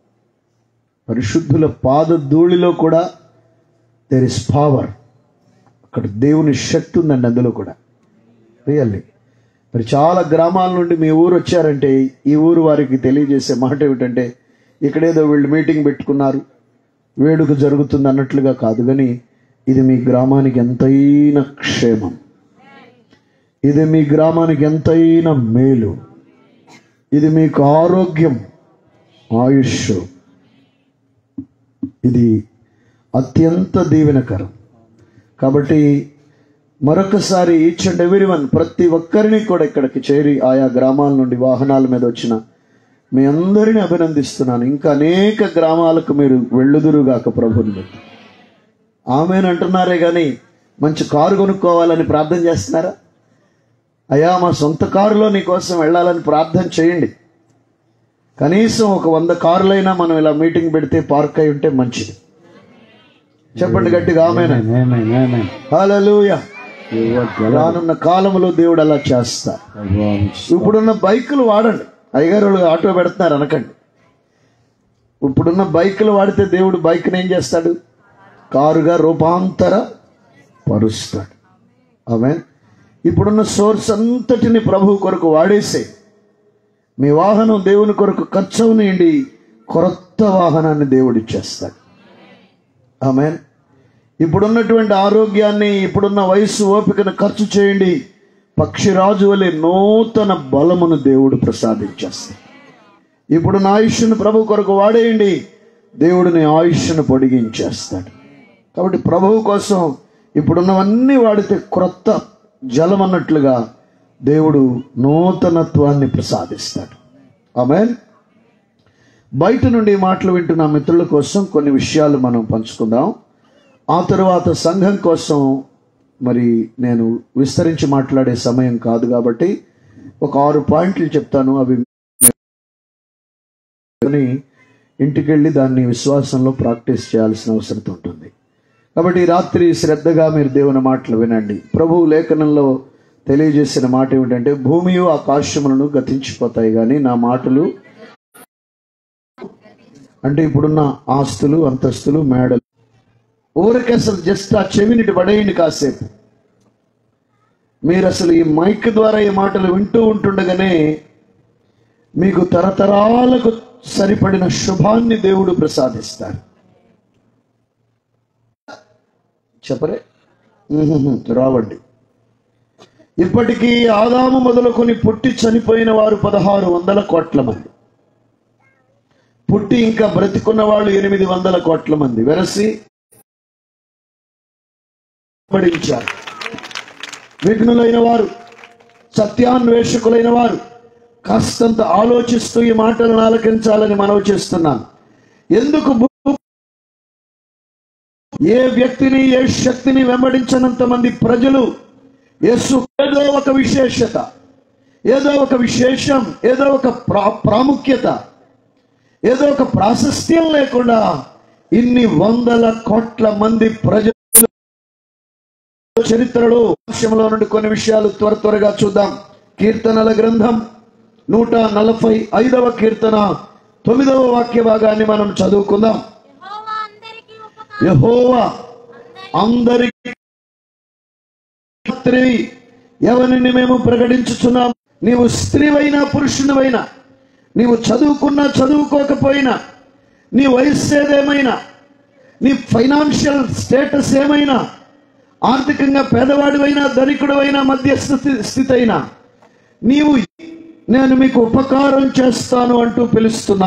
పరిశుద్ధుల పాద ధూళిలో కూడా దేర్ ఇస్ పవర్ అక్కడ దేవుని శక్తి ఉందండి అందులో కూడా రియల్లీ మరి చాలా గ్రామాల నుండి మీ ఊరు వచ్చారంటే ఈ ఊరు వారికి తెలియజేసే మాట ఏమిటంటే ఇక్కడేదో వీళ్ళు మీటింగ్ పెట్టుకున్నారు వేడుక జరుగుతుంది అన్నట్లుగా కాదు కానీ ఇది మీ గ్రామానికి ఎంతైనా క్షేమం ఇది మీ గ్రామానికి ఎంతైనా మేలు ఇది మీకు ఆరోగ్యం ఆయుష్ ఇది అత్యంత దీవెనకరం కాబట్టి మరొకసారి ఈచ్ అండ్ ఎవ్రీ వన్ ప్రతి ఒక్కరిని కూడా ఇక్కడికి చేరి ఆయా గ్రామాల నుండి వాహనాల మీద వచ్చిన మీ అందరిని అభినందిస్తున్నాను ఇంకా అనేక గ్రామాలకు మీరు వెళ్ళుదురుగాక ప్రభుని బట్టి ఆమెనంటున్నారే కానీ మంచి కారు కొనుక్కోవాలని ప్రార్థన చేస్తున్నారా అయ్యా మా సొంత కారులో నీ కోసం వెళ్ళాలని ప్రార్థన చేయండి కనీసం ఒక వంద కార్లైనా మనం ఇలా మీటింగ్ పెడితే పార్క్ అయి ఉంటే మంచిది చెప్పండి గట్టిగా ఆమెన హల్లెలూయా రానున్న కాలంలో దేవుడు అలా చేస్తా ఇప్పుడున్న బైకులు వాడండి అయ్యగారు వాళ్ళు ఆటో పెడుతున్నారు అనకండి ఇప్పుడున్న బైకులు వాడితే దేవుడు బైక్ని ఏం చేస్తాడు కారుగా రూపాంతర పరుస్తాడు ఆమె ఇప్పుడున్న సోర్స్ అంతటిని ప్రభు కొరకు వాడేసే మీ వాహనం దేవుని కొరకు ఖర్చు నిండి కొత్త వాహనాన్ని దేవుడు ఇచ్చేస్తాడు ఆమె ఇప్పుడున్నటువంటి ఆరోగ్యాన్ని ఇప్పుడున్న వయసు ఓపికను ఖర్చు చేయండి పక్షిరాజు వలె నూతన బలమును దేవుడు ప్రసాదించేస్తాడు ఇప్పుడు నా ఆయుష్ను ప్రభు కొరకు వాడేయండి దేవుడు నీ ఆయుష్ను పొడిగించేస్తాడు కాబట్టి ప్రభువు కోసం ఇప్పుడున్నవన్నీ వాడితే క్రొత్త జలం అన్నట్లుగా దేవుడు నూతనత్వాన్ని ప్రసాదిస్తాడు ఆమె బయట నుండి ఈ మాటలు వింటున్న మిత్రుల కోసం కొన్ని విషయాలు మనం పంచుకుందాం ఆ తరువాత సంఘం కోసం మరి నేను విస్తరించి మాట్లాడే సమయం కాదు కాబట్టి ఒక ఆరు పాయింట్లు చెప్తాను అవి ని ఇంటికి వెళ్ళి దాన్ని విశ్వాసంలో ప్రాక్టీస్ చేయాల్సిన అవసరం ఉంటుంది కాబట్టి ఈ రాత్రి శ్రద్ధగా మీరు దేవుని మాటలు వినండి ప్రభువు లేఖనంలో తెలియజేసిన మాట ఏమిటంటే భూమియు ఆకాశములను గతించిపోతాయి కానీ నా మాటలు అంటే ఇప్పుడున్న ఆస్తులు అంతస్తులు మేడలు ఊరికి అసలు జస్ట్ ఆ చెవినిటి పడేయండి కాసేపు మీరు అసలు ఈ మైక్ ద్వారా ఈ మాటలు వింటూ ఉంటుండగానే మీకు తరతరాలకు సరిపడిన శుభాన్ని దేవుడు ప్రసాదిస్తాడు చెప్పరే ఉహుహు, రావండి ఇప్పటికీ ఆదాము మొదలుకొని పుట్టి చనిపోయిన వారు పదహారు వందల కోట్ల మంది పుట్టి ఇంకా బ్రతికున్న వాళ్ళు ఎనిమిది వందల కోట్ల మంది వెరసి పడించారు విఘ్నులైన వారు సత్యాన్వేషకులైన వారు కాస్తంత ఆలోచిస్తూ ఈ మాటలను ఆలకించాలని మనవి చేస్తున్నాను ఎందుకు భూ- ఏ వ్యక్తిని ఏ శక్తిని వెంబడించనంత మంది ప్రజలు యేసు ఏదో ఒక విశేషత ఏదో ఒక విశేషం ఏదో ఒక ప్రా- ప్రాముఖ్యత ఏదో ఒక ప్రాశస్త్యం లేకుండా ఇన్ని వందల కోట్ల మంది ప్రజలు చరిత్రలో అంశంలో నుండి కొన్ని విషయాలు త్వర త్వరగా చూద్దాం కీర్తనల గ్రంథం నూట నలభై ఐదవ కీర్తన తొమ్మిదవ వాక్య భాగాన్ని మనం చదువుకుందాం యెహోవా అందరికీ ఉపకారం యహోవా అందరికి స్త్రీ ఎవరిని మేము ప్రకటించుచున్నాం నీవు స్త్రీవైనా పురుషునివైనా నీవు చదువుకున్నా చదువుకోకపోయినా నీ వయస్సు ఏదేమైనా నీ ఫైనాన్షియల్ స్టేటస్ ఏమైనా ఆర్థికంగా పేదవాడివైనా ధనికుడివైనా మధ్యస్థితి స్థితి అయినా నీవు నేను మీకు ఉపకారం చేస్తాను అంటూ పిలుస్తున్నా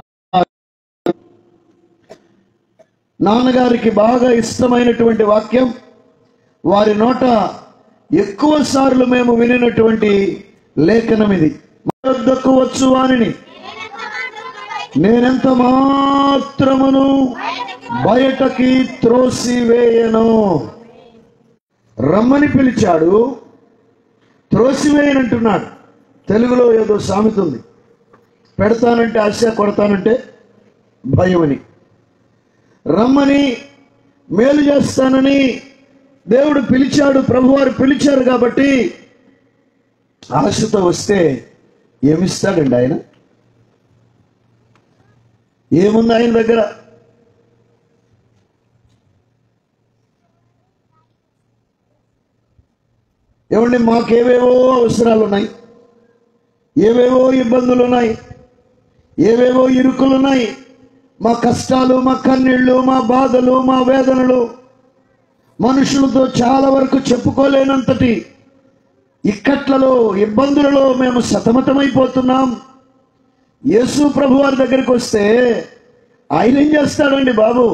నాన్నగారికి బాగా ఇష్టమైనటువంటి వాక్యం వారి నోట ఎక్కువ సార్లు మేము వినినటువంటి లేఖనం ఇది మన వద్దకు వచ్చు వానిని నేనెంత మాత్రమును బయటకి త్రోసివేయను రమ్మని పిలిచాడు త్రోసివేయనంటున్నాడు తెలుగులో ఏదో సామెత ఉంది పెడతానంటే ఆశ కొడతానంటే భయమని రమ్మని మేలు చేస్తానని దేవుడు పిలిచాడు ప్రభువారు పిలిచారు కాబట్టి ఆశతో వస్తే ఏమిస్తాడండి ఆయన ఏముంది ఆయన దగ్గర ఏమండి మాకేవేవో అవసరాలు ఉన్నాయి ఏవేవో ఇబ్బందులు ఉన్నాయి ఏవేవో ఇరుకులు ఉన్నాయి మా కష్టాలు మా కన్నీళ్లు మా బాధలు మా వేదనలు మనుషులతో చాలా వరకు చెప్పుకోలేనంతటి ఇక్కట్లలో ఇబ్బందులలో మేము సతమతమైపోతున్నాం యేసు ప్రభు వారి దగ్గరికి వస్తే ఆయన ఏం చేస్తాడండి బాబు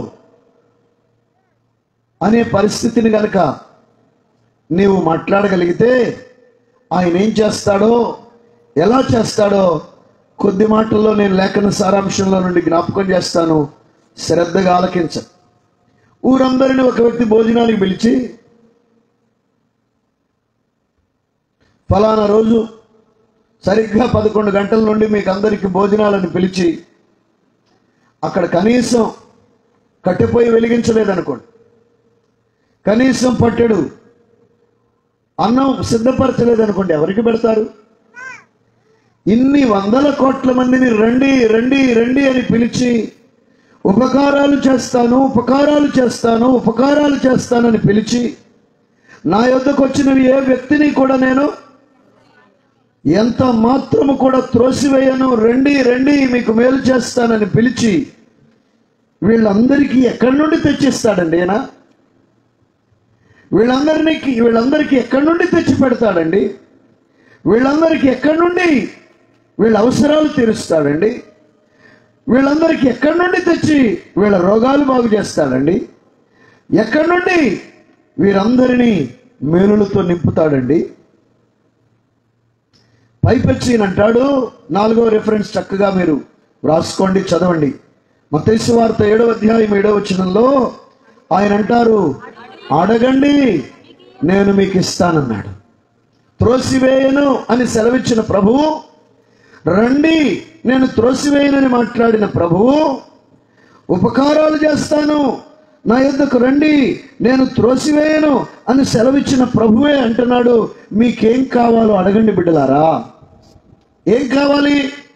అనే పరిస్థితిని గనక నీవు మాట్లాడగలిగితే ఆయన ఏం చేస్తాడో ఎలా చేస్తాడో కొద్ది మాటల్లో నేను లేఖన సారాంశంలో నుండి జ్ఞాపకం చేస్తాను శ్రద్ధగా ఆలకించ ఊరందరిని ఒక వ్యక్తి భోజనానికి పిలిచి ఫలానా రోజు సరిగ్గా పదకొండు గంటల నుండి మీకు అందరికి భోజనాలను పిలిచి అక్కడ కనీసం కట్టెపోయి వెలిగించలేదనుకోండి కనీసం పట్టెడు అన్నం సిద్ధపరచలేదనుకోండి ఎవరికి పెడతారు ఇన్ని వందల కోట్ల మందిని రండి రండి రండి అని పిలిచి ఉపకారాలు చేస్తాను ఉపకారాలు చేస్తాను ఉపకారాలు చేస్తానని పిలిచి నా యొద్దకు వచ్చిన ఏ వ్యక్తిని కూడా నేను ఎంత మాత్రము కూడా త్రోసివేయను రండి రండి మీకు మేలు చేస్తానని పిలిచి వీళ్ళందరికీ ఎక్కడి నుండి తెచ్చిస్తాడండి ఈయన వీళ్ళందరినీ వీళ్ళందరికీ ఎక్కడి నుండి తెచ్చి పెడతాడండి వీళ్ళందరికీ ఎక్కడి నుండి వీళ్ళ అవసరాలు తీరుస్తాడండి వీళ్ళందరికీ ఎక్కడి నుండి తెచ్చి వీళ్ళ రోగాలు బాగు చేస్తాడండి ఎక్కడి నుండి వీరందరినీ మేలులతో నింపుతాడండి పైపెచ్చి అంటాడు నాలుగో రిఫరెన్స్ చక్కగా మీరు రాసుకోండి చదవండి మతేసు వార్త ఏడవ అధ్యాయం ఏడవ వచనంలో ఆయన అంటారు అడగండి నేను మీకు ఇస్తానన్నాడు త్రోసివేయను అని సెలవిచ్చిన ప్రభువు రండి నేను త్రోసివేయనని మాట్లాడిన ప్రభువు ఉపకారాలు చేస్తాను నా యొద్దకు రండి నేను త్రోసివేయను అని సెలవిచ్చిన ప్రభువే అంటున్నాడు మీకేం కావాలో అడగండి బిడ్డలారా ఏం కావాలి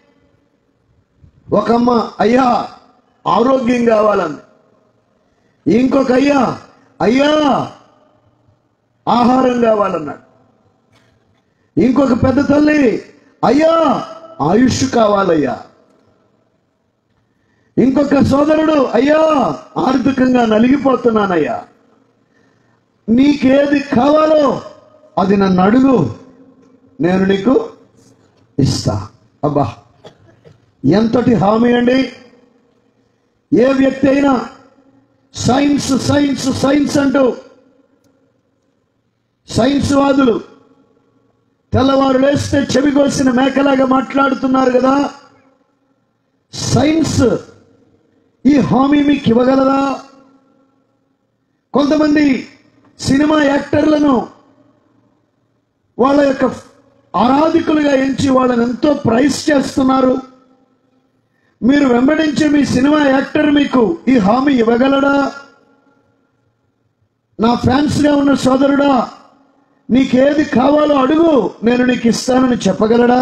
ఒక అమ్మ అయ్యా ఆరోగ్యం కావాలంది ఇంకొక అయ్యా అయ్యా ఆహారం కావాలన్నాడు ఇంకొక పెద్ద తల్లి అయ్యా ఆయుష్ కావాలయ్యా ఇంకొక సోదరుడు అయ్యా ఆర్థికంగా నలిగిపోతున్నానయ్యా నీకేది కావాలో అది నన్ను అడుగు నేను నీకు ఇస్తా అబ్బా ఎంతటి హామీ అండి ఏ వ్యక్తి అయినా సైన్స్ సైన్స్ సైన్స్ అంటూ సైన్స్ వాదులు తెల్లవారు లేస్తే చెవి కోసిన మేకలాగా మాట్లాడుతున్నారు కదా సైన్స్ ఈ హామీ మీకు ఇవ్వగలదా కొంతమంది సినిమా యాక్టర్లను వాళ్ళ యొక్క ఆరాధికులుగా ఎంచి వాళ్ళని ఎంతో ప్రైజ్ చేస్తున్నారు మీరు వెంబడించే మీ సినిమా యాక్టర్ మీకు ఈ హామీ ఇవ్వగలడా నా ఫ్యాన్స్ గా ఉన్న సోదరుడా నీకేది కావాలో అడుగు నేను నీకు ఇస్తానని చెప్పగలడా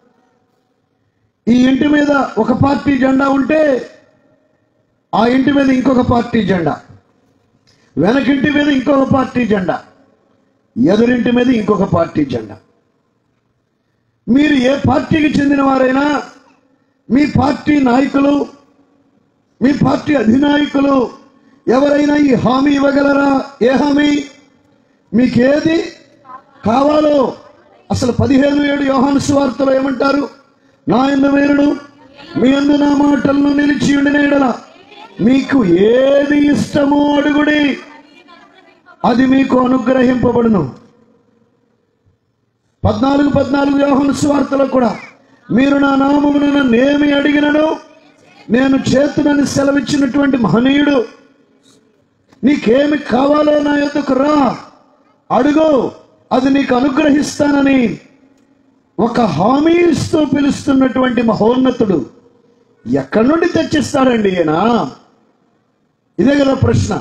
ఈ ఇంటి మీద ఒక పార్టీ జెండా ఉంటే ఆ ఇంటి మీద ఇంకొక పార్టీ జెండా వెనకింటి మీద ఇంకొక పార్టీ జెండా ఎదురింటి మీద ఇంకొక పార్టీ జెండా మీరు ఏ పార్టీకి చెందిన వారైనా మీ పార్టీ నాయకులు మీ పార్టీ అధినాయకులు ఎవరైనా ఈ హామీ ఇవ్వగలరా ఏ హామీ మీకేది కావాలో అసలు పదిహేను ఏడు యోహాను సువార్తలో ఏమంటారు నా ఎందు వీరుడు మీ అందు నా మాటలను నిలిచి ఉండిన ఎడల మీకు ఏది ఇష్టమో అడుగుడి అది మీకు అనుగ్రహింపబడును పద్నాలుగు పద్నాలుగు యోహాను సువార్తలో కూడా మీరు నా నామమున నన్నేమి అడిగినను నేను చేతునని సెలవిచ్చినటువంటి మహనీయుడు నీకేమి కావాలో నా యొద్దకు రా అడుగు అది నీకు అనుగ్రహిస్తానని ఒక హామీ ఇస్తూ పిలుస్తున్నటువంటి మహోన్నతుడు ఎక్కడి నుండి తెచ్చిస్తాడండి ఈయన ఇదే కదా ప్రశ్న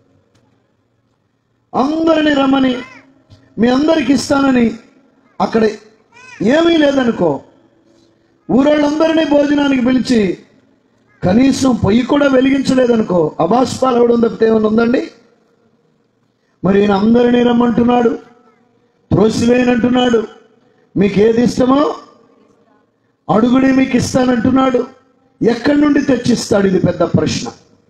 అందరిని రమ్మని మీ అందరికి ఇస్తానని అక్కడ ఏమీ లేదనుకో ఊరోళ్ళందరినీ భోజనానికి పిలిచి కనీసం పొయ్యి కూడా వెలిగించలేదనుకో అబాస్పాలు అవడం తప్పితే ఏమైనా ఉందండి మరి ఈయన అందరినీ రమ్మంటున్నాడు త్రోసివేయనంటున్నాడు మీకు ఏది ఇష్టమో అడుగుడి మీకు ఇస్తానంటున్నాడు ఎక్కడి నుండి తెచ్చిస్తాడు ఇది పెద్ద ప్రశ్న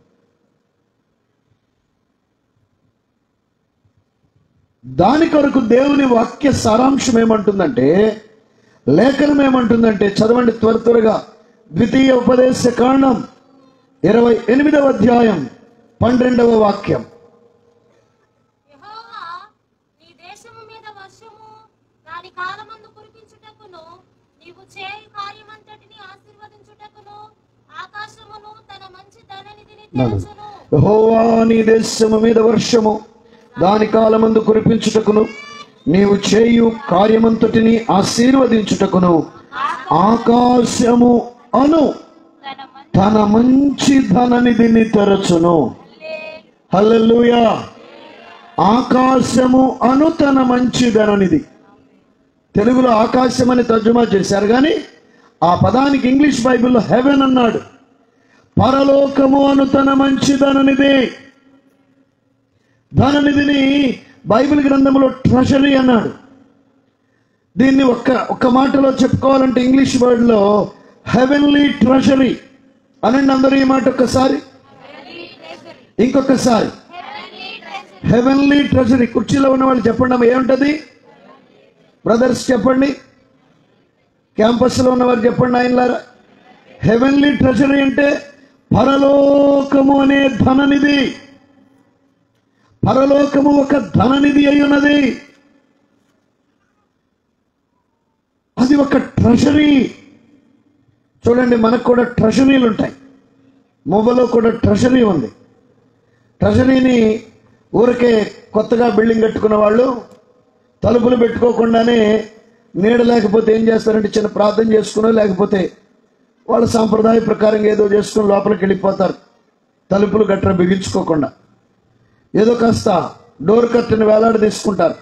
దాని కొరకు దేవుని వాక్య సారాంశం ఏమంటుందంటే లేఖనం ఏమంటుందంటే చదవండి త్వర త్వరగా ద్వితీయ ఉపదేశ కాండం ఇరవై ఎనిమిదవ అధ్యాయం పన్నెండవ వాక్యం యెహోవా నీ దేశము మీద వర్షము దాని కాలమందు కురిపించుటకును నీవు చేయు కార్యమంతటిని ఆశీర్వదించుటకును ఆకాశమును తన మంచి ధననిధిని తెరచును యెహోవా నీ దేశము మీద వర్షము దాని కాలమందు కురిపించుటకును నీవు చేయు కార్యమంతటిని ఆశీర్వదించుటకును ఆకాశము అను తన మంచి తన మంచి ధననిధిని తెరచును హల్లెలూయా ఆకాశము అను తన మంచి ధననిధి తెలుగులో ఆకాశం అని తర్జుమా చేశారు కానీ ఆ పదానికి ఇంగ్లీష్ బైబిల్లో హెవెన్ అన్నాడు పరలోకము అను తన మంచి ధననిధి ధననిధిని బైబిల్ గ్రంథంలో ట్రెషరీ అన్నాడు దీన్ని ఒక్క ఒక్క మాటలో చెప్పుకోవాలంటే ఇంగ్లీష్ వర్డ్లో హెవెన్లీ ట్రెషరీ అనండి అందరూ ఈ మాట ఒక్కసారి ఇంకొకసారి హెవెన్లీ ట్రెజరీ కుర్చీలో ఉన్న వాళ్ళు చెప్పండి అమ్మా ఏముంటది బ్రదర్స్ చెప్పండి క్యాంపస్లో ఉన్నవారు చెప్పండి ఆయనలారా హెవెన్లీ ట్రెజరీ అంటే పరలోకము అనే ధననిధి పరలోకము ఒక ధననిధి అయి ఉన్నది అది ఒక ట్రెషరీ చూడండి మనకు కూడా ట్రెషరీలు ఉంటాయి మొబైల్లో కూడా ట్రెషరీ ఉంది ట్రెషరీని ఊరికే కొత్తగా బిల్డింగ్ కట్టుకున్న వాళ్ళు తలుపులు పెట్టుకోకుండానే నీడ లేకపోతే ఏం చేస్తారంటే చిన్న ప్రార్థన చేసుకునో లేకపోతే వాళ్ళ సాంప్రదాయ ప్రకారం ఏదో చేసుకుని లోపలికి వెళ్ళిపోతారు తలుపులు గట్ర బిగించుకోకుండా ఏదో కాస్త డోర్ కట్టుని వేలాడ తీసుకుంటారు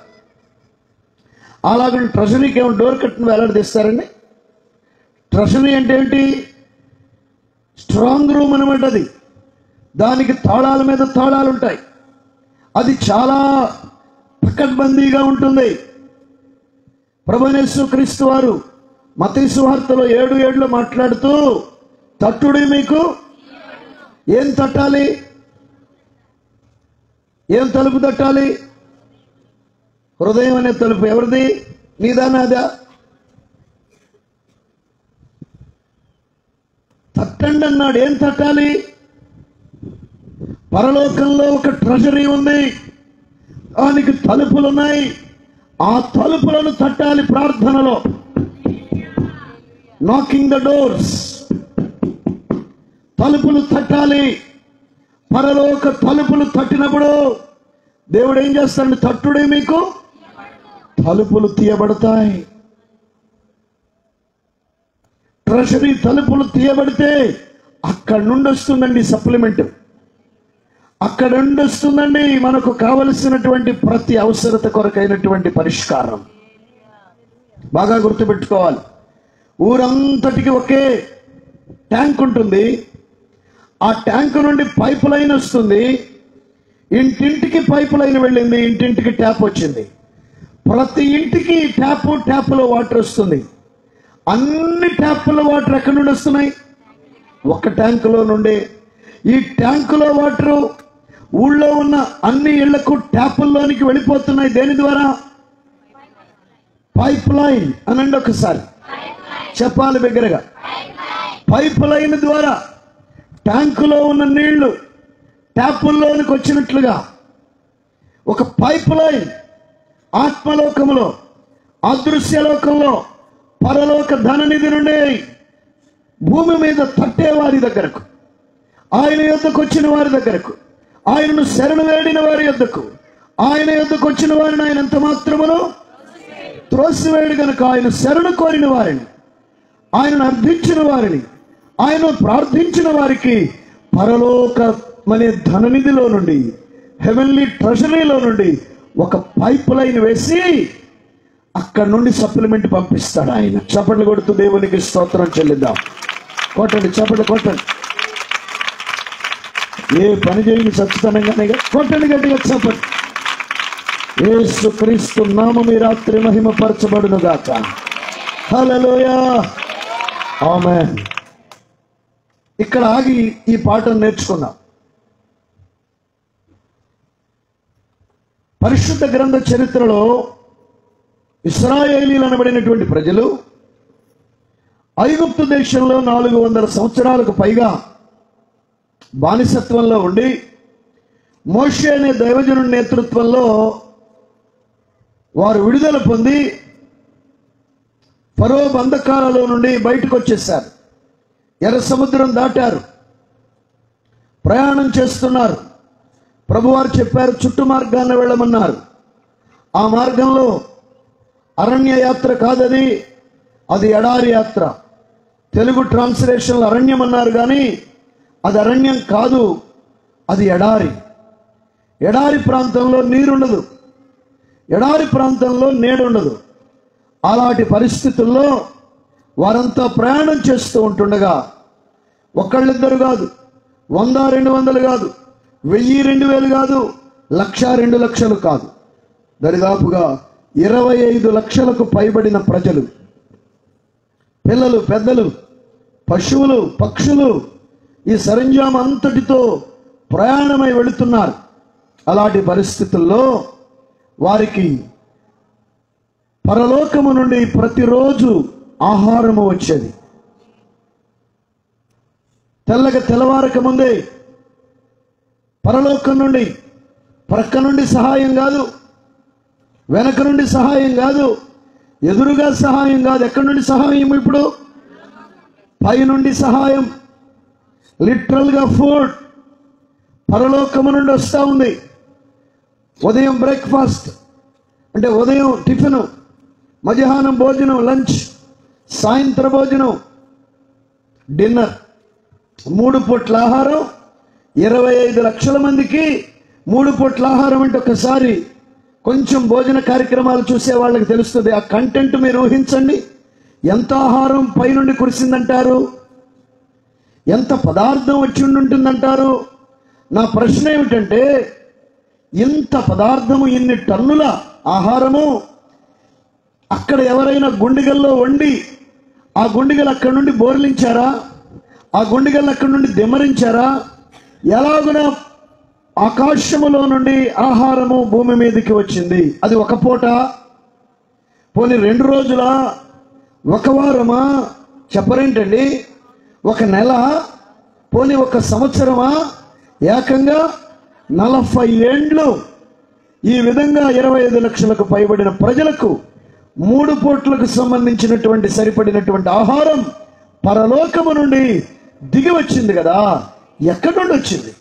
అలాగే ట్రెషరీకి ఏమో డోర్ కట్టుని వేలాడ తీస్తారండి ట్రెషరీ అంటే ఏంటి స్ట్రాంగ్ రూమ్ అనమాట అది దానికి తాళాల మీద తాళాలు ఉంటాయి అది చాలా పకడ్బందీగా ఉంటుంది ప్రభనేశ్వ క్రీస్తు వారు మతీసు వార్తలో ఏడు ఏడులో మాట్లాడుతూ తట్టుడి మీకు ఏం తట్టాలి ఏం తలుపు తట్టాలి హృదయం అనే తలుపు ఎవరిది నీదా నాదా తట్టండి అన్నాడు ఏం తట్టాలి పరలోకంలో ఒక ట్రెజరీ ఉంది దానికి తలుపులు ఉన్నాయి ఆ తలుపులను తట్టాలి ప్రార్థనలో నాకింగ్ ద డోర్స్ తలుపులు తట్టాలి పరలోక తలుపులు తట్టినప్పుడు దేవుడు ఏం చేస్తాడు తట్టుడే మీకు తలుపులు తీయబడతాయి ట్రెషరీ తలుపులు తీయబడితే అక్కడ నుండి వస్తుందండి సప్లిమెంట్ అక్కడ నుండి వస్తుందండి మనకు కావలసినటువంటి ప్రతి అవసరత కొరకైనటువంటి పరిష్కారం బాగా గుర్తుపెట్టుకోవాలి ఊరంతటికి ఒకే ట్యాంక్ ఉంటుంది ఆ ట్యాంక్ నుండి పైప్ లైన్ వస్తుంది ఇంటింటికి పైప్ లైన్ వెళ్ళింది ఇంటింటికి ట్యాప్ వచ్చింది ప్రతి ఇంటికి ట్యాప్ ట్యాప్లో వాటర్ వస్తుంది అన్ని ట్యాప్ల వాటర్ ఎక్కడి నుండి వస్తున్నాయి ఒక ట్యాంకులో నుండి ఈ ట్యాంకులో వాటర్ ఊళ్ళో ఉన్న అన్ని ఇళ్లకు ట్యాపుల్లోనికి వెళ్ళిపోతున్నాయి దేని ద్వారా పైప్ లైన్ అనండి ఒకసారి చెప్పాలి బిగ్గరగా పైప్ లైన్ ద్వారా ట్యాంకులో ఉన్న నీళ్లు ట్యాపుల్లోనికి వచ్చినట్లుగా ఒక పైప్ లైన్ ఆత్మలోకములో అదృశ్యలోకంలో పరలోక ధననిధి నుండి భూమి మీద తట్టే వారి దగ్గరకు ఆయన యొద్దకు వచ్చిన వారి దగ్గరకు ఆయనను శరణు వేడిన వారి యొద్దకు ఆయన యొద్దకు వచ్చిన వారిని ఆయన ఎంత మాత్రమును త్రోసివేడు గనుక ఆయన శరణు కోరిన వారిని ఆయనను అర్థించిన వారిని ఆయన ప్రార్థించిన వారికి పరలోక అనే ధననిధిలో నుండి హెవెన్లీ ట్రెషరీలో నుండి ఒక పైప్ లైన్ వేసి అక్కడ నుండి సప్లిమెంట్ పంపిస్తాడు ఆయన చప్పట్లు కొడుతూ దేవునికి స్తోత్రం చెల్లిద్దాం కొట్టండి చప్పట్లు కొట్టండి ఏ పని చేయని సచ్చితనంగానే కొట్టండి గట్టిగా చప్పట్లు యేసు క్రీస్తు నామం ఈ రాత్రి మహిమపరచబడును గాక హల్లెలూయా ఆమేన్ ఇక్కడ ఆగి ఈ పాటను నేర్చుకుందాం పరిశుద్ధ గ్రంథ చరిత్రలో ఇస్రాయేలీలు అనబడినటువంటి ప్రజలు ఐగుప్తు దేశంలో నాలుగు వందల సంవత్సరాలకు పైగా బానిసత్వంలో ఉండి మోషే అనే దైవజనుడి నేతృత్వంలో వారు విడుదల పొంది ఫరో బంధకాలలో నుండి బయటకు వచ్చేసారు ఎర్ర సముద్రం దాటారు ప్రయాణం చేస్తున్నారు ప్రభువారు చెప్పారు చుట్టు మార్గాన్ని వెళ్ళమన్నారు ఆ మార్గంలో అరణ్య యాత్ర కాదది అది ఎడారి యాత్ర తెలుగు ట్రాన్స్లేషన్లో అరణ్యం అన్నారు కానీ అది అరణ్యం కాదు అది ఎడారి ఎడారి ప్రాంతంలో నీరుండదు ఎడారి ప్రాంతంలో నీడుండదు అలాంటి పరిస్థితుల్లో వారంతా ప్రయాణం చేస్తూ ఉంటుండగా ఒకళ్ళిద్దరు కాదు వంద రెండు వందలు కాదు వెయ్యి రెండు వేలు కాదు లక్ష రెండు లక్షలు కాదు దరిదాపుగా ఇరవై ఐదు లక్షలకు పైబడిన ప్రజలు పిల్లలు పెద్దలు పశువులు పక్షులు ఈ సరంజాం అంతటితో ప్రయాణమై వెళుతున్నారు అలాంటి పరిస్థితుల్లో వారికి పరలోకము నుండి ప్రతిరోజు ఆహారము వచ్చేది తెల్లగా తెల్లవారక ముందే పరలోకం నుండి ప్రక్క నుండి సహాయం కాదు వెనక నుండి సహాయం కాదు ఎదురుగా సహాయం కాదు ఎక్కడి నుండి సహాయం ఇప్పుడు పై నుండి సహాయం లిటరల్ గా ఫుడ్ పరలోకము నుండి వస్తూ ఉంది ఉదయం బ్రేక్ఫాస్ట్ అంటే ఉదయం టిఫిన్ మధ్యాహ్నం భోజనం లంచ్ సాయంత్ర భోజనం డిన్నర్ మూడు పూట్ల ఆహారం ఇరవై ఐదు లక్షల మందికి మూడు పూట్ల ఆహారం అంటే ఒకసారి కొంచెం భోజన కార్యక్రమాలు చూసే వాళ్ళకి తెలుస్తుంది ఆ కంటెంట్ మీరు ఊహించండి ఎంత ఆహారం పైనుండి కురిసిందంటారు ఎంత పదార్థం వచ్చి ఉంటుందంటారు నా ప్రశ్న ఏమిటంటే ఇంత పదార్థము ఇన్ని టన్నుల ఆహారము అక్కడ ఎవరైనా గుండిగల్లో వండి ఆ గుండిగలు అక్కడి నుండి బోర్లించారా ఆ గుండిగలు అక్కడి నుండి దిమ్మరించారా ఎలాగున ఆకాశములో నుండి ఆహారము భూమి మీదకి వచ్చింది అది ఒక పూట పోనీ రెండు రోజుల ఒక వారమా చెప్పరేంటండి ఒక నెల పోని ఒక సంవత్సరమా ఏకంగా నలభై ఏండ్లు ఈ విధంగా ఇరవై ఐదు లక్షలకు పైబడిన ప్రజలకు మూడు పూట్లకు సంబంధించినటువంటి సరిపడినటువంటి ఆహారం పరలోకము నుండి దిగి వచ్చింది కదా ఎక్కడి నుండి వచ్చింది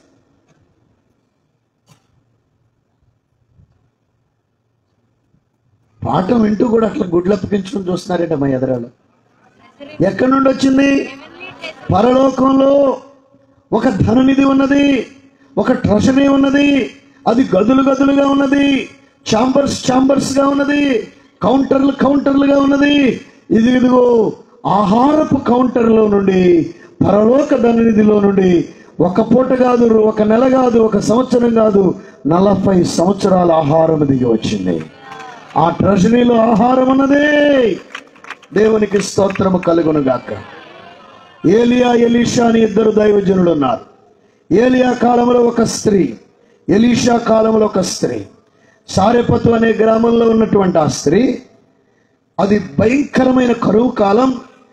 పాఠం వింటూ కూడా అట్లా గుడ్లప్పగించుకుని చూస్తున్నారేట మా ఎదరాలు ఎక్కడి నుండి వచ్చింది పరలోకంలో ఒక ధననిధి ఉన్నది ఒక ట్రెషరీ ఉన్నది అది గదులు గదులుగా ఉన్నది చాంబర్స్ చాంబర్స్ గా ఉన్నది కౌంటర్లు కౌంటర్లుగా ఉన్నది ఇది ఇదిగో ఆహారపు కౌంటర్లో నుండి పరలోక ధననిధిలో నుండి ఒక పూట కాదు ఒక నెల కాదు ఒక సంవత్సరం కాదు నలభై సంవత్సరాల ఆహారం దిగి వచ్చింది ఆ ట్రెషరీలో ఆహారం ఉన్నదే దేవునికి స్తోత్రము కలుగును గాక ఏలియా ఎలీషా అని ఇద్దరు దైవజనులు ఉన్నారు ఏలియా కాలంలో ఒక స్త్రీ ఎలీషా కాలంలో ఒక స్త్రీ సారెపతు అనే గ్రామంలో ఉన్నటువంటి ఆ స్త్రీ అది భయంకరమైన కరువు కాలం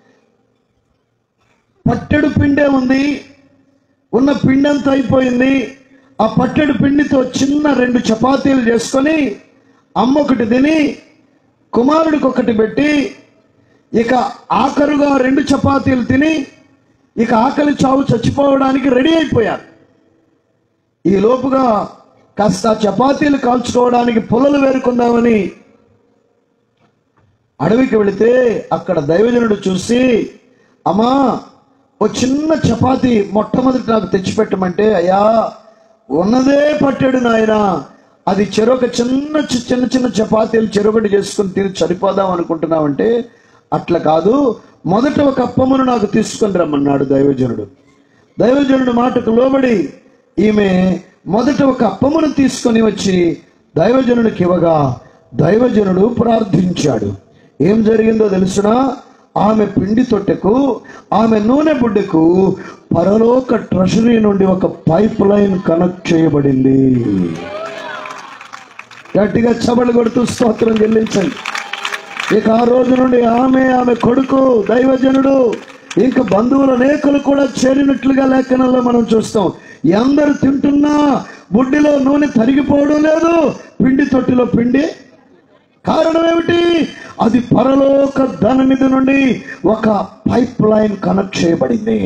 పట్టెడు పిండే ఉంది ఉన్న పిండి అంతా అయిపోయింది ఆ పట్టెడు పిండితో చిన్న రెండు చపాతీలు చేసుకొని అమ్మ ఒకటి తిని కుమారుడికి ఒకటి పెట్టి ఇక ఆఖరుగా రెండు చపాతీలు తిని ఇక ఆకలి చావు చచ్చిపోవడానికి రెడీ అయిపోయారు ఈ లోపుగా కాస్త చపాతీలు కాల్చుకోవడానికి పుల్లలు వేరుకుందామని అడవికి వెళితే అక్కడ దైవజనుడు చూసి అమ్మా ఓ చిన్న చపాతి మొట్టమొదటి నాకు తెచ్చిపెట్టమంటే అయ్యా ఉన్నదే పట్టాడు నాయన అది చెరొక చిన్న చి- చిన్న చిన్న చపాతీలు చెరొకటి చేసుకుని తిని చనిపోదాం అనుకుంటున్నావంటే అట్లా కాదు మొదట ఒక అప్పమును నాకు తీసుకొని రమ్మన్నాడు దైవజనుడు దైవజనుడు మాటకు లోబడి ఈమె మొదట ఒక అప్పమును తీసుకొని వచ్చి దైవజనుడికి ఇవ్వగా దైవజనుడు ప్రార్థించాడు ఏం జరిగిందో తెలుసునా ఆమె పిండి తొట్టెకు ఆమె నూనె బుడ్డకు పరలోక ట్రెషరీ నుండి ఒక పైప్ లైన్ కనెక్ట్ చేయబడింది గట్టిగా చబలు కొడుతూ స్తోత్రం చెల్లించండి ఇక ఆ రోజు నుండి ఆమె ఆమె కొడుకు దైవజనుడు ఇంకా బంధువుల నేకలు కూడా చేరినట్లుగా లేఖనంలో మనం చూస్తాం అందరు తింటున్నా బుడ్డిలో నూనె తరిగిపోవడం లేదు పిండి తొట్టిలో పిండి కారణం ఏమిటి అది పరలోక ధననిధి నుండి ఒక పైప్ లైన్ కనెక్ట్ చేయబడింది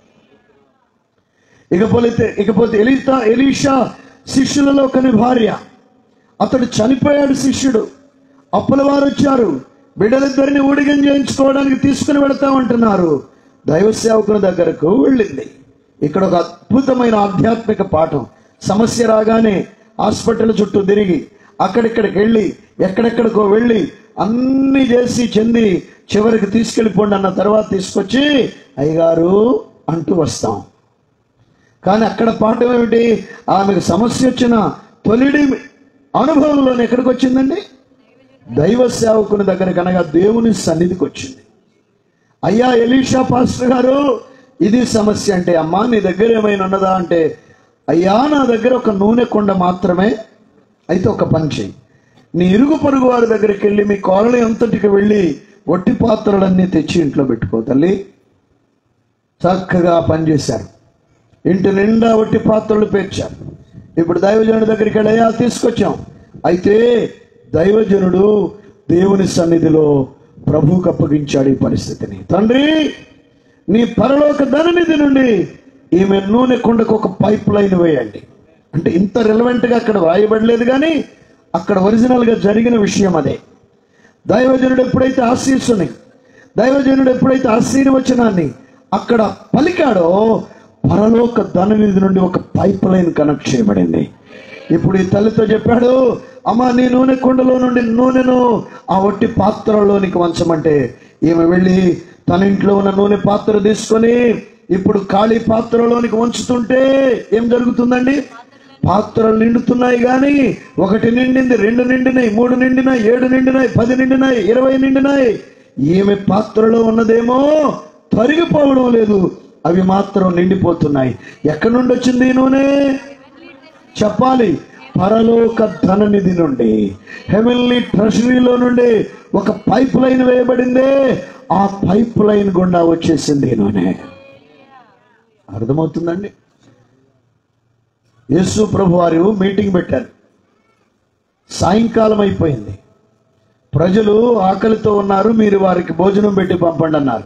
ఇకపోతే ఇకపోతే ఎలీతా ఎలీషా శిష్యులలో ఒకని భార్య అతడు చనిపోయాడు శిష్యుడు అప్పుల వారు వచ్చారు బిడ్డలిద్దరిని ఊడిగం చేయించుకోవడానికి తీసుకుని వెళతామంటున్నారు దైవ సేవకుని దగ్గరకు వెళ్ళింది ఇక్కడ ఒక అద్భుతమైన ఆధ్యాత్మిక పాఠం సమస్య రాగానే హాస్పిటల్ చుట్టూ తిరిగి అక్కడిక్కడికి వెళ్ళి ఎక్కడెక్కడికో వెళ్ళి అన్ని చేసి చెంది చివరికి తీసుకెళ్ళిపోండి అన్న తర్వాత తీసుకొచ్చి అయ్యగారు అంటూ వస్తాం కానీ అక్కడ పాఠం ఏమిటి ఆమెకు సమస్య వచ్చిన తొలిడి అనుభవంలోనే ఎక్కడికి వచ్చిందండి దైవ సేవకుని దగ్గర కనగా దేవుని సన్నిధికి వచ్చింది అయ్యా ఎలీషా పాస్టర్ గారు ఇది సమస్య అంటే అమ్మా నీ దగ్గర ఏమైనా ఉన్నదా అంటే అయ్యా నా దగ్గర ఒక నూనె కొండ మాత్రమే అయితే ఒక పని చెయ్యి నీ ఇరుగు పొరుగు వారి దగ్గరికి వెళ్ళి మీ కోరలు ఎంతటికి వెళ్ళి ఒట్టి పాత్రలన్నీ తెచ్చి ఇంట్లో పెట్టుకో తల్లి చక్కగా పనిచేశారు ఇంటి నిండా ఒట్టి పాత్రలు పేర్చారు ఇప్పుడు దైవజనుడి దగ్గరికి వెళ్ళయా తీసుకొచ్చాం అయితే దైవజనుడు దేవుని సన్నిధిలో ప్రభువుకు అప్పగించాడు ఈ పరిస్థితిని తండ్రి నీ పరలోక ధననిధి నుండి ఈమె నూనె కుండకు ఒక పైప్ లైన్ వేయండి అంటే ఇంత relevant గా అక్కడ వ్రాయబడలేదు కానీ అక్కడ ఒరిజినల్ గా జరిగిన విషయం అదే దైవజనుడు ఎప్పుడైతే ఆశీస్సుని దైవజనుడు ఎప్పుడైతే ఆశీర్వచనాన్ని అక్కడ పలికాడో పరలోక ధననిధి నుండి ఒక పైప్ లైన్ కనెక్ట్ చేయబడింది ఇప్పుడు ఈ తల్లితో చెప్పాడు అమ్మా నీ నూనె కుండలో నుండి నూనెను ఆ ఒట్టి పాత్రలోనికి వంచమంటే ఈమె వెళ్ళి తన ఇంట్లో ఉన్న నూనె పాత్ర తీసుకొని ఇప్పుడు ఖాళీ పాత్రలోనికి వంచుతుంటే ఏం జరుగుతుందండి పాత్రలు నిండుతున్నాయి గాని ఒకటి నిండింది రెండు నిండినాయి మూడు నిండినాయి ఏడు నిండినాయి పది నిండినాయి ఇరవై నిండినాయి ఈమె పాత్రలో ఉన్నదేమో తరిగిపోవడం లేదు అవి మాత్రం నిండిపోతున్నాయి ఎక్కడి నుండి వచ్చింది ఈ నూనె చెప్పాలి పరలోక ధననిధి నుండి హెవెన్లీ ట్రెషరీలో నుండి ఒక పైప్ లైన్ వేయబడిందే ఆ పైప్ లైన్ గుండా వచ్చేసింది ఈ నూనె అర్థమవుతుందండి యేసు ప్రభు వారు మీటింగ్ పెట్టారు సాయంకాలం అయిపోయింది ప్రజలు ఆకలితో ఉన్నారు మీరు వారికి భోజనం పెట్టి పంపండి అన్నారు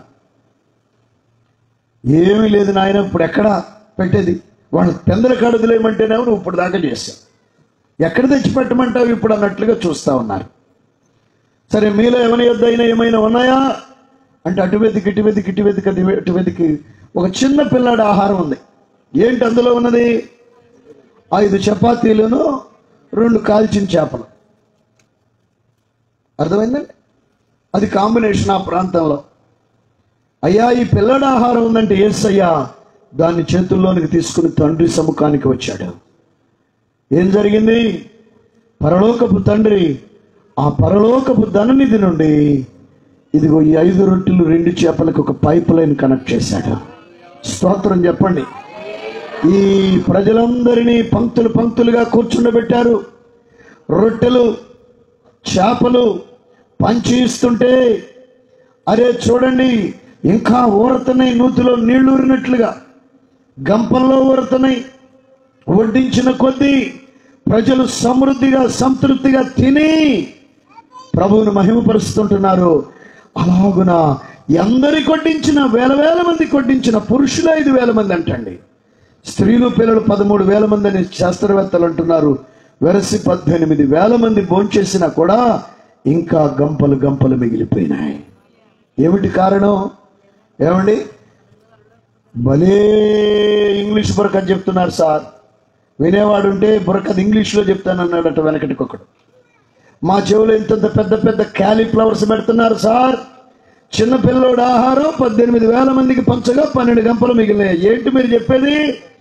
ఏమీ లేదు నాయన ఇప్పుడు ఎక్కడ పెట్టేది వాళ్ళు పెందల కడుగులేమంటేనేమో నువ్వు ఇప్పుడు దాకా చేశావు ఎక్కడ తెచ్చి పెట్టమంటావు ఇప్పుడు అన్నట్లుగా చూస్తా ఉన్నారు సరే మీలో ఏమైనా యుద్ధ అయినా ఏమైనా ఉన్నాయా అంటే అటు వెతికి ఇటు వెతికి ఇటు వెతికి అటు వె- ఇటు వెతికి ఒక చిన్న పిల్లాడి ఆహారం ఉంది ఏంటి అందులో ఉన్నది ఐదు చపాతీలను రెండు కాల్చిన చేపలు అర్థమైందండి అది కాంబినేషన్ ఆ ప్రాంతంలో అయ్యా ఈ పిల్లడి ఆహారం ఉందంటే ఎస్ అయ్యా దాన్ని చేతుల్లోనికి తీసుకుని తండ్రి సముఖానికి వచ్చాడు ఏం జరిగింది పరలోకపు తండ్రి ఆ పరలోకపు ధననిధి నుండి ఇదిగో ఈ ఐదు రొట్టెలు రెండు చేపలకు ఒక పైప్ లైన్ కనెక్ట్ చేశాడు స్తోత్రం చెప్పండి ఈ ప్రజలందరినీ పంక్తులు పంక్తులుగా కూర్చుండబెట్టారు రొట్టెలు చేపలు పంచి ఇస్తుంటే అరే చూడండి ఇంకా ఊరతున్నాయి నూతిలో నీళ్లు ఊరినట్లుగా గంపల్లో ఊరతున్నాయి వడ్డించిన కొద్దీ ప్రజలు సమృద్ధిగా సంతృప్తిగా తిని ప్రభువును మహిమపరుస్తుంటున్నారు అలాగున ఎందరి కొట్టించిన వేల వేల మంది కొట్టించిన పురుషులు ఐదు వేల మంది అంటండి స్త్రీలు పిల్లలు పదమూడు వేల మంది అని శాస్త్రవేత్తలు అంటున్నారు వెరసి పద్దెనిమిది వేల మంది భోంచేసినా కూడా ఇంకా గంపలు గంపలు మిగిలిపోయినాయి ఏమిటి కారణం ఏమండి భలే ఇంగ్లీష్ బురకథ చెప్తున్నారు సార్ వినేవాడు ఉంటే బురకథ ఇంగ్లీష్లో చెప్తానన్నాడట వెనకటికొకడు మా చెవులు ఇంతంత పెద్ద పెద్ద క్యాలీఫ్లవర్స్ పెడుతున్నారు సార్ చిన్న పిల్లోడు ఆహారం పద్దెనిమిది వేల మందికి పంచగా పన్నెండు గంపలు మిగిలినాయి ఏంటి మీరు చెప్పేది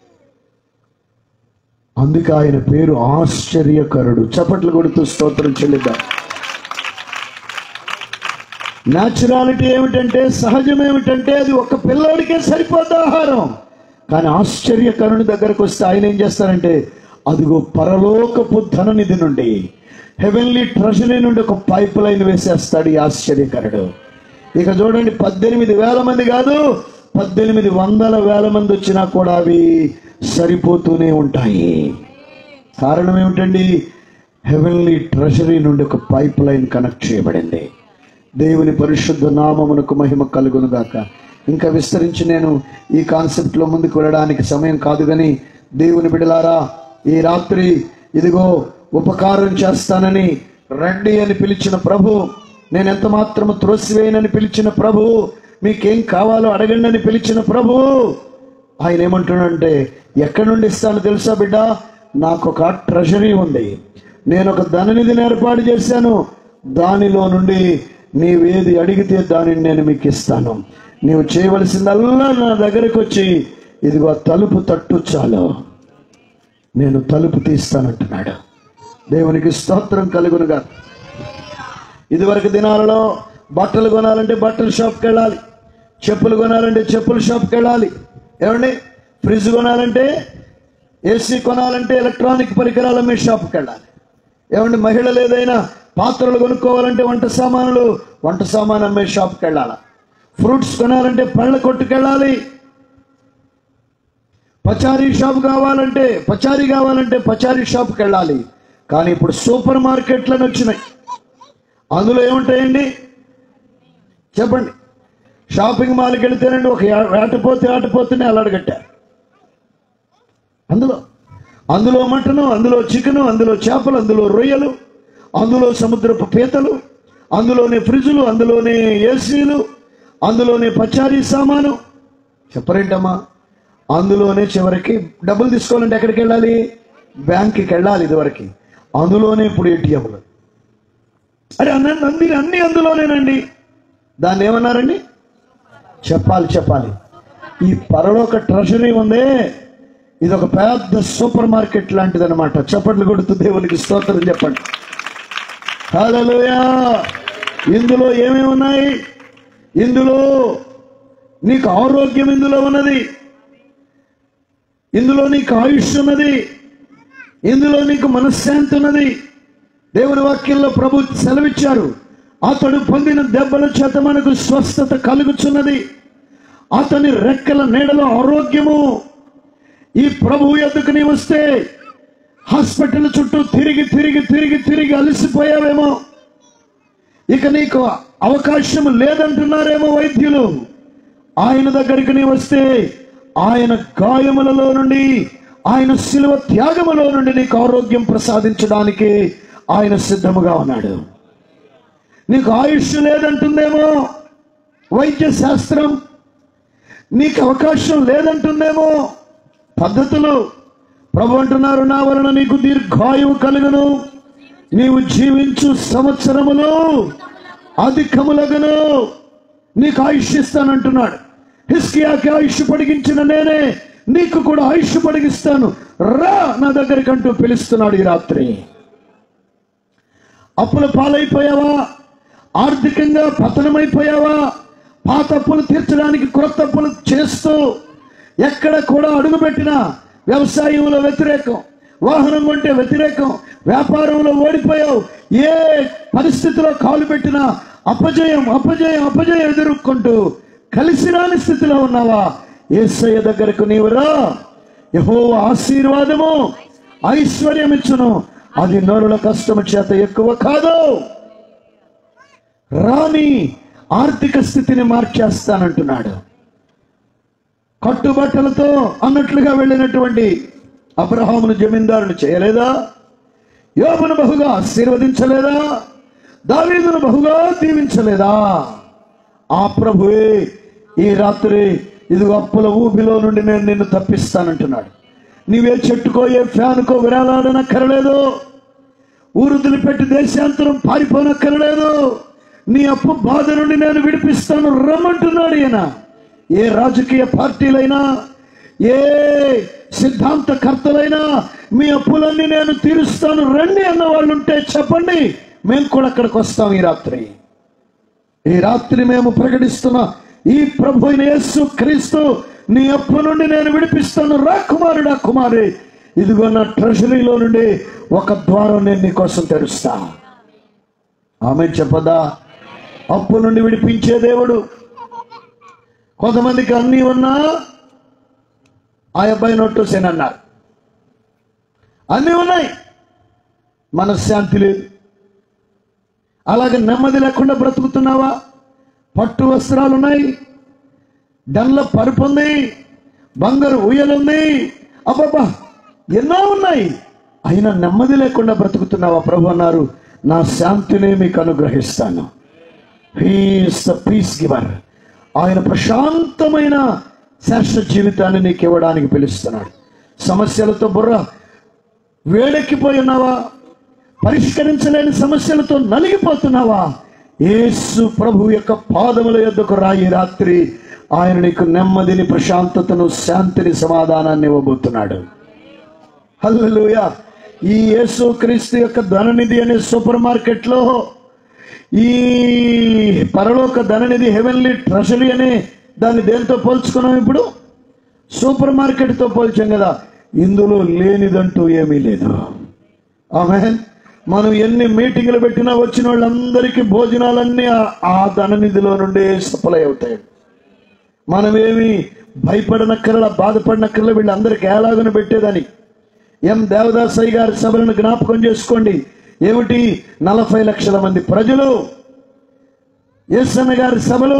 అందుకే ఆయన పేరు ఆశ్చర్యకరుడు చప్పట్లు కొడుతూ స్తోత్రం చెల్లిద్దాం న్యాచురాలిటీ ఏమిటంటే సహజం ఏమిటంటే అది ఒక పిల్లోడికే సరిపోద్ది ఆహారం కానీ ఆశ్చర్యకరుని దగ్గరకు వస్తే ఆయన ఏం చేస్తారంటే అదిగో పరలోకపు ధననిధి నుండి హెవెన్లీ ట్రెజరీ నుండి ఒక పైప్ లైన్ వేసేస్తాడు ఈ ఆశ్చర్యకరుడు ఇక చూడండి పద్దెనిమిది వేల మంది కాదు పద్దెనిమిది వందల వేల మంది వచ్చినా కూడా అవి సరిపోతూనే ఉంటాయి కారణం ఏమిటండి హెవెన్లీ ట్రెజరీ నుండి ఒక పైప్ లైన్ కనెక్ట్ చేయబడింది దేవుని పరిశుద్ధ నామమునకు మహిమ కలుగును గాక ఇంకా విస్తరించి నేను ఈ కాన్సెప్ట్ లో ముందుకు వెళ్ళడానికి సమయం కాదు కానీ దేవుని బిడలారా ఈ రాత్రి ఇదిగో ఉపకారం చేస్తానని రండి అని పిలిచిన ప్రభు నేను ఎంత మాత్రము త్రోసివేయనని పిలిచిన ప్రభు మీకేం కావాలో అడగండి అని పిలిచిన ప్రభు ఆయన ఏమంటున్నాడంటే ఎక్కడి నుండి ఇస్తాను తెలుసా బిడ్డ నాకు ఒక ట్రెజరీ ఉంది నేను ఒక ధననిధిని ఏర్పాటు చేశాను దానిలో నుండి నీవేది అడిగితే దానిని నేను మీకు ఇస్తాను నీవు చేయవలసిందల్లా నా దగ్గరకు వచ్చి ఇదిగో తలుపు తట్టు చాలు నేను తలుపు తీస్తానంటున్నాడు దేవునికి స్తోత్రం కలుగునుగా ఇదివరకు దినాలలో బట్టలు కొనాలంటే బట్టల షాప్కి వెళ్ళాలి చెప్పులు కొనాలంటే చెప్పుల షాప్కి వెళ్ళాలి ఏమండి ఫ్రిడ్జ్ కొనాలంటే ఏసీ కొనాలంటే ఎలక్ట్రానిక్ పరికరాల మీ షాప్కి వెళ్ళాలి ఏమండి మహిళలు ఏదైనా పాత్రలు కొనుక్కోవాలంటే వంట సామానులు వంట సామాన్ అమ్మే షాప్కి వెళ్ళాలి ఫ్రూట్స్ కొనాలంటే పళ్ళ కొట్టుకెళ్ళాలి పచారీ షాప్ కావాలంటే పచారీ కావాలంటే పచారీ షాప్కి వెళ్ళాలి కానీ ఇప్పుడు సూపర్ మార్కెట్లను వచ్చినాయి అందులో ఏముంటాయండి చెప్పండి షాపింగ్ మాల్కి వెళితేనండి ఒక ఏ- వేటపోతే ఆటపోతేనే అల్లాడగట్టారు అందులో అందులో మటను అందులో చికెను అందులో చేపలు అందులో రొయ్యలు అందులో సముద్రపు పీతలు అందులోనే ఫ్రిడ్జులు అందులోనే ఏసీలు అందులోనే పచారీ సామాను చెప్పరేంటమ్మా అందులోనే చివరికి డబ్బులు తీసుకోవాలంటే ఎక్కడికి వెళ్ళాలి బ్యాంక్కి వెళ్ళాలి ఇదివరకు అందులోనే ఇప్పుడు ఏటీఎంలు అరే అన్న అన్ని అన్ని అందులోనేనండి దాన్ని ఏమన్నారండి చెప్పాలి చెప్పాలి ఈ పరలోక ట్రెషరీ ఉందే ఇది ఒక పెద్ద సూపర్ మార్కెట్ లాంటిది అనమాట చప్పట్లు కొడుతూ దేవునికి స్తోత్రం చెప్పండి హల్లెలూయా ఇందులో ఏమేమి ఉన్నాయి ఇందులో నీకు ఆరోగ్యం ఇందులో ఉన్నది ఇందులో నీకు ఆయుష్ ఉన్నది ఇందులో నీకు మనశ్శాంతి ఉన్నది దేవుని వాక్యంలో ప్రభు సెలవిచ్చారు అతడు పొందిన దెబ్బల చేత మనకు స్వస్థత కలుగుచున్నది అతని రెక్కల నీడలో ఆరోగ్యము ఈ ప్రభు ఎద్దుకు నీ వస్తే హాస్పిటల్ చుట్టూ తిరిగి తిరిగి తిరిగి తిరిగి అలసిపోయావేమో ఇక నీకు అవకాశం లేదంటున్నారేమో వైద్యులు ఆయన దగ్గరికి నీ వస్తే ఆయన గాయములలో నుండి ఆయన శిలువ త్యాగములో నుండి నీకు ఆరోగ్యం ప్రసాదించడానికి ఆయన సిద్ధముగా ఉన్నాడు నీకు ఆయుష్ లేదంటుందేమో వైద్య శాస్త్రం నీకు అవకాశం లేదంటుందేమో పద్ధతులు ప్రభు అంటున్నారు నా వలన నీకు దీర్ఘాయువు కలుగును నీవు జీవించు సంవత్సరములు అధికములగును నీకు ఆయుష్ ఇస్తానంటున్నాడు హిస్కియాకి ఆయుష్ పొడిగించిన నేనే నీకు కూడా ఆయుష్ పొడిగిస్తాను రా నా దగ్గరికి అంటూ పిలుస్తున్నాడు ఈ రాత్రి అప్పుల పాలైపోయావా ఆర్థికంగా పతనమైపోయావా పాత అప్పులు తీర్చడానికి క్రొత్త అప్పులు చేస్తూ ఎక్కడ కూడా అడుగుపెట్టినా వ్యవసాయంలో వ్యతిరేకం వాహనం కొంటే వ్యతిరేకం వ్యాపారంలో ఓడిపోయావు ఏ పరిస్థితిలో కాలు పెట్టినా అపజయం అపజయం అపజయం ఎదుర్కొంటూ కలిసి రాని స్థితిలో ఉన్నావా ఏసయ్య దగ్గరకు నీవు రా యహో ఆశీర్వాదము ఐశ్వర్యం ఇచ్చును అది నరుల కష్టము చేత ఎక్కువ కాదు రాని ఆర్థిక స్థితిని మార్చేస్తానంటున్నాడు కట్టుబట్టలతో అన్నట్లుగా వెళ్ళినటువంటి అబ్రహామును జమీందారుని చేయలేదా యోబును బహుగా ఆశీర్వదించలేదా దావీదును బహుగా దీవించలేదా ఆ ప్రభువే ఈ రాత్రి ఇదిగో అప్పుల ఊబిలో నుండి నేను నిన్ను తప్పిస్తానంటున్నాడు నీవే చెట్టుకో ఏ ఫ్యాన్కో విరాలాడనక్కరలేదు ఊరు వదిలిపెట్టి దేశాంతరం పారిపోనక్కర్లేదు నీ అప్పు బాధ నుండి నేను విడిపిస్తాను రమ్మంటున్నాడు ఈయన ఏ రాజకీయ పార్టీలైనా ఏ సిద్ధాంతకర్తలైనా మీ అప్పులన్నీ నేను తీరుస్తాను రండి అన్న వాళ్ళు ఉంటే చెప్పండి మేము కూడా అక్కడికి వస్తాం ఈ రాత్రి ఈ రాత్రి మేము ప్రకటిస్తున్న ఈ ప్రభు అయిన యేసు క్రీస్తు నీ అప్పు నుండి నేను విడిపిస్తాను రా కుమారుడా కుమారి ఇదిగో నా ట్రెషరీలో నుండి ఒక ద్వారం నేను నీ కోసం తెరుస్తా ఆమె చెప్పదా అప్పు నుండి విడిపించే దేవుడు కొంతమందికి అన్నీ ఉన్నా ఆ అబ్బాయి నొట్టేసాను అన్నారు అన్నీ ఉన్నాయి మనశ్శాంతి లేదు అలాగే నెమ్మది లేకుండా బ్రతుకుతున్నావా పట్టు వస్త్రాలు ఉన్నాయి డంల పరుపు ఉంది బంగారు ఊయలుంది అబ్బబ్బా ఎన్నో ఉన్నాయి అయినా నెమ్మది లేకుండా బ్రతుకుతున్నావా ప్రభు అన్నారు నా శాంతిని మీకు అనుగ్రహిస్తాను హీస్ ద పీస్ గివర్ ఆయన ప్రశాంతమైన శాశ్వత జీవితాన్ని నీకు ఇవ్వడానికి పిలుస్తున్నాడు సమస్యలతో బుర్ర వేడెక్కిపోయి ఉన్నావా పరిష్కరించలేని సమస్యలతో నలిగిపోతున్నావా యేసు ప్రభు యొక్క పాదముల యొద్దకు రాయి రాత్రి ఆయన నీకు నెమ్మదిని ప్రశాంతతను శాంతిని సమాధానాన్ని ఇవ్వబోతున్నాడు హల్లెలూయ ఈ యేసు క్రీస్తు యొక్క ధననిధి అనే సూపర్ మార్కెట్ లో ఈ పరలోక ధననిధి హెవెన్లీ ట్రెషరీ అనే దాన్ని దేంతో పోల్చుకున్నాం ఇప్పుడు సూపర్ మార్కెట్ తో పోల్చాం కదా ఇందులో లేనిదంటూ ఏమీ లేదు ఆమె మనం ఎన్ని మీటింగ్లు పెట్టినా వచ్చిన వాళ్ళందరికీ భోజనాలన్నీ ఆ- ఆ ధననిధిలో నుండే సప్లై అవుతాయి మనమేమి భయపడనక్కర్లా బాధపడనక్కర్లా వీళ్ళందరికీ ఎలాగని పెట్టేదని ఎం దేవదాసయ్య గారి సభలను జ్ఞాపకం చేసుకోండి ఏమిటి నలభై లక్షల మంది ప్రజలు ఎస్ఎన్ గారి సభలు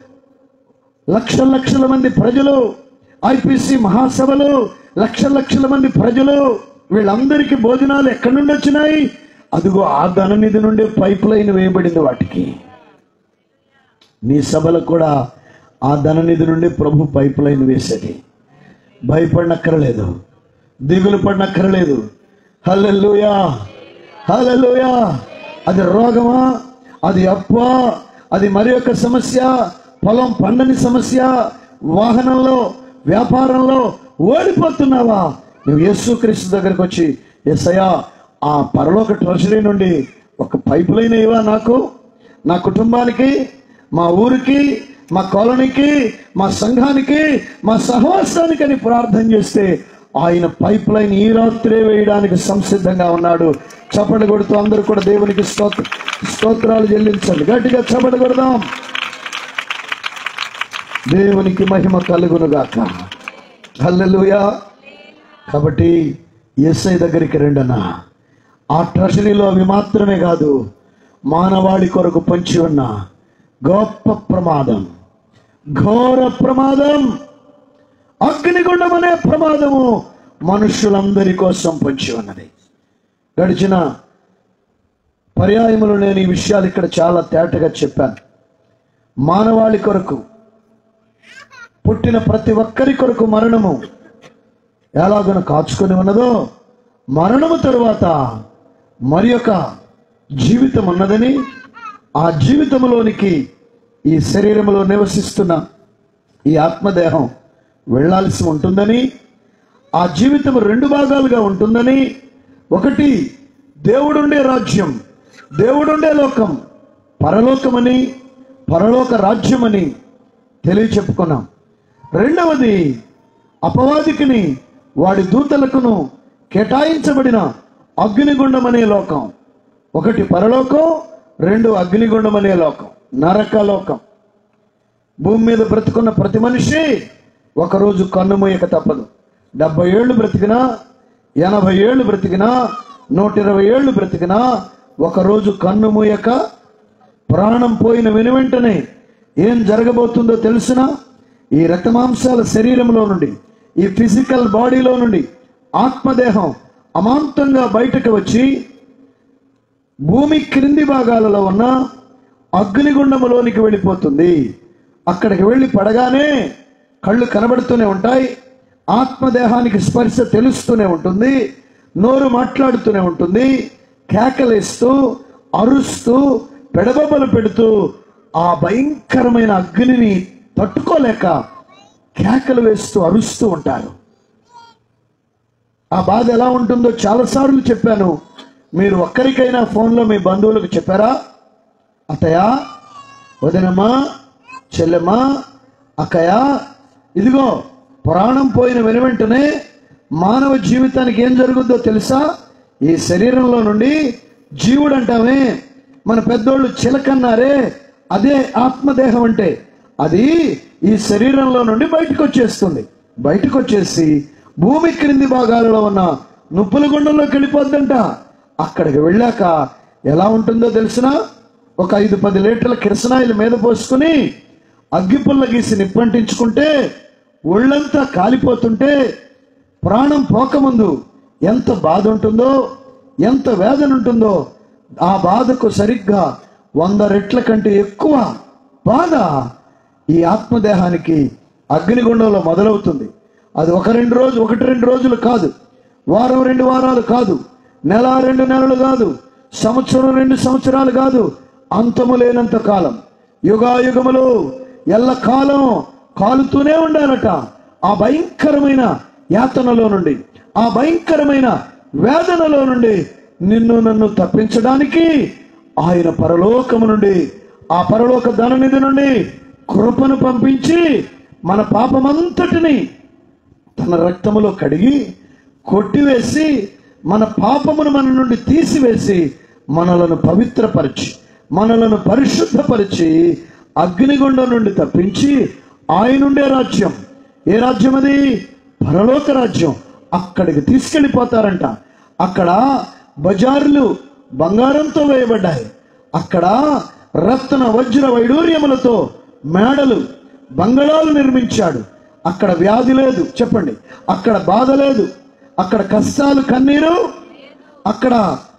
లక్షల లక్షల మంది ప్రజలు ఐపీసీ మహాసభలు లక్షల లక్షల మంది ప్రజలు వీళ్ళందరికీ భోజనాలు ఎక్కడి నుండి వచ్చినాయి అదిగో ఆ ధననిధి నుండి పైప్ లైన్ వేయబడింది వాటికి నీ సభలకు కూడా ఆ ధననిధి నుండి ప్రభు పైప్ లైన్ వేసేది భయపడనక్కరలేదు దిగులు పడనక్కరలేదు హల్లెలూయా హల్లెలూయా అది రోగమా అది అప్ప అది మరి యొక్క సమస్య పొలం పండని సమస్య వాహనంలో వ్యాపారంలో ఓడిపోతున్నావా నువ్వు యేసుక్రీస్తు దగ్గరకు వచ్చి ఎస్ఐయా ఆ పరలోక ట్రెషరీ నుండి ఒక పైప్ లైన్ ఇవ్వా నాకు నా కుటుంబానికి మా ఊరికి మా కాలనీకి మా సంఘానికి మా సహవాసానికి అని ప్రార్థన చేస్తే ఆయన పైప్ లైన్ ఈ రాత్రే వేయడానికి సంసిద్ధంగా ఉన్నాడు చప్పటి కొడుతూ అందరూ కూడా దేవునికి స్తోత్ర స్తోత్రాలు చెల్లించండి గట్టిగా చప్పటి కొడదాం దేవునికి మహిమ కలుగునుగాక హల్లెలూయా కాబట్టి ఎస్ఐ దగ్గరికి రెండన్నా ఆ ట్రెషరీలో అవి మాత్రమే కాదు మానవాళి కొరకు పంచి ఉన్న గొప్ప ప్రమాదం ఘోర ప్రమాదం అగ్నిగుండం అనే ప్రమాదము మనుషులందరి కోసం పొంచి ఉన్నది గడిచిన పర్యాయములు నేను ఈ విషయాలు ఇక్కడ చాలా తేటగా చెప్పాను మానవాళి కొరకు పుట్టిన ప్రతి ఒక్కరి కొరకు మరణము ఎలాగన కాచుకొని ఉన్నదో మరణము తరువాత మరి యొక్క జీవితం ఉన్నదని ఆ జీవితంలోనికి ఈ శరీరంలో నివసిస్తున్న ఈ ఆత్మదేహం వెళ్ళాల్సి ఉంటుందని ఆ జీవితం రెండు భాగాలుగా ఉంటుందని ఒకటి దేవుడుండే రాజ్యం దేవుడుండే లోకం పరలోకమని పరలోక రాజ్యమని తెలియచెప్పుకున్నాం రెండవది అపవాదికిని వాడి దూతలకును కేటాయించబడిన అగ్నిగుండం అనే లోకం ఒకటి పరలోకం రెండు అగ్నిగుండం అనే లోకం నరక లోకం భూమి మీద బ్రతుకున్న ప్రతి మనిషి ఒకరోజు కన్నుమూయక తప్పదు డెబ్బై ఏళ్ళు బ్రతికినా ఎనభై ఏళ్ళు బ్రతికినా నూట ఇరవై ఏళ్ళు బ్రతికినా ఒకరోజు కన్నుమూయక ప్రాణం పోయిన వెను వెంటనే ఏం జరగబోతుందో తెలిసినా ఈ రక్తమాంసాల శరీరంలో నుండి ఈ ఫిజికల్ బాడీలో నుండి ఆత్మదేహం అమాంతంగా బయటకు వచ్చి భూమి క్రింది భాగాలలో ఉన్న అగ్నిగుండములోనికి వెళ్ళిపోతుంది అక్కడికి వెళ్ళి పడగానే కళ్ళు కనబడుతూనే ఉంటాయి ఆత్మదేహానికి స్పర్శ తెలుస్తూనే ఉంటుంది నోరు మాట్లాడుతూనే ఉంటుంది కేకలేస్తూ అరుస్తూ పెడబొబ్బలు పెడుతూ ఆ భయంకరమైన అగ్నిని తట్టుకోలేక కేకలు వేస్తూ అరుస్తూ ఉంటారు ఆ బాధ ఎలా ఉంటుందో చాలాసార్లు చెప్పాను మీరు ఒక్కరికైనా ఫోన్లో మీ బంధువులకు చెప్పారా అత్తయ్య వదినమ్మా చెల్లెమ్మా అక్కయ్య ఇదిగో ప్రాణం పోయిన వెను వెంటనే మానవ జీవితానికి ఏం జరుగుద్దో తెలుసా ఈ శరీరంలో నుండి జీవుడు అంటామే మన పెద్దోళ్ళు చిలకన్నారే అదే ఆత్మదేహం అంటే అది ఈ శరీరంలో నుండి బయటకు వచ్చేస్తుంది బయటకు వచ్చేసి భూమి క్రింది భాగాలలో ఉన్న నుప్పుల గుండంలోకి వెళ్ళిపోద్దంట అక్కడికి వెళ్ళాక ఎలా ఉంటుందో తెలిసిన ఒక ఐదు పది లీటర్ల కిరసనాయిల మీద పోసుకుని అగ్గిపుల్ల గీసి నిప్పంటించుకుంటే ఒళ్ళంతా కాలిపోతుంటే ప్రాణం పోకముందు ఎంత బాధ ఉంటుందో ఎంత వేదన ఉంటుందో ఆ బాధకు సరిగ్గా వంద రెట్ల కంటే ఎక్కువ బాధ ఈ ఆత్మదేహానికి అగ్నిగుండంలో మొదలవుతుంది అది ఒక రెండు రోజు ఒకటి రెండు రోజులు కాదు వారం రెండు వారాలు కాదు నెల రెండు నెలలు కాదు సంవత్సరం రెండు సంవత్సరాలు కాదు అంతము లేనంత కాలం యుగాయుగములు ఎల్ల కాలం కాలుతూనే ఉండాలట ఆ భయంకరమైన యాతనలో నుండి ఆ భయంకరమైన వేదనలో నుండి నిన్ను నన్ను తప్పించడానికి ఆయన పరలోకము నుండి ఆ పరలోక ధననిధి నుండి కృపను పంపించి మన పాపమంతటిని తన రక్తములో కడిగి కొట్టివేసి మన పాపమును మన నుండి తీసివేసి మనలను పవిత్రపరిచి మనలను పరిశుద్ధపరిచి అగ్నిగుండం నుండి తప్పించి ఆయనుండే రాజ్యం ఏ రాజ్యం అది పరలోక రాజ్యం అక్కడికి తీసుకెళ్ళిపోతారంట అక్కడ బజార్లు బంగారంతో వేయబడ్డాయి అక్కడ రత్న వజ్ర వైడూర్యములతో మేడలు బంగళాలు నిర్మించాడు అక్కడ వ్యాధి లేదు చెప్పండి అక్కడ బాధ లేదు అక్కడ కష్టాలు కన్నీరు అక్కడ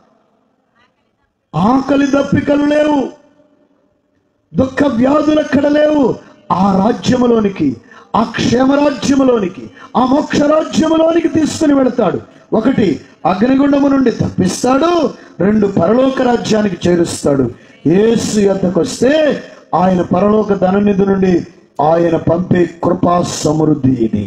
ఆకలి దప్పికలు లేవు దుఃఖ వ్యాధులు అక్కడ లేవు ఆ రాజ్యములోనికి ఆ క్షేమరాజ్యములోనికి ఆ మోక్ష రాజ్యములోనికి తీసుకుని వెళతాడు ఒకటి అగ్నిగుండము నుండి తప్పిస్తాడు రెండు పరలోక రాజ్యానికి చేరుస్తాడు యేసు యొద్దకు వస్తే ఆయన పరలోక ధననిధి నుండి ఆయన పంపే కృపా సమృద్ధి ఇది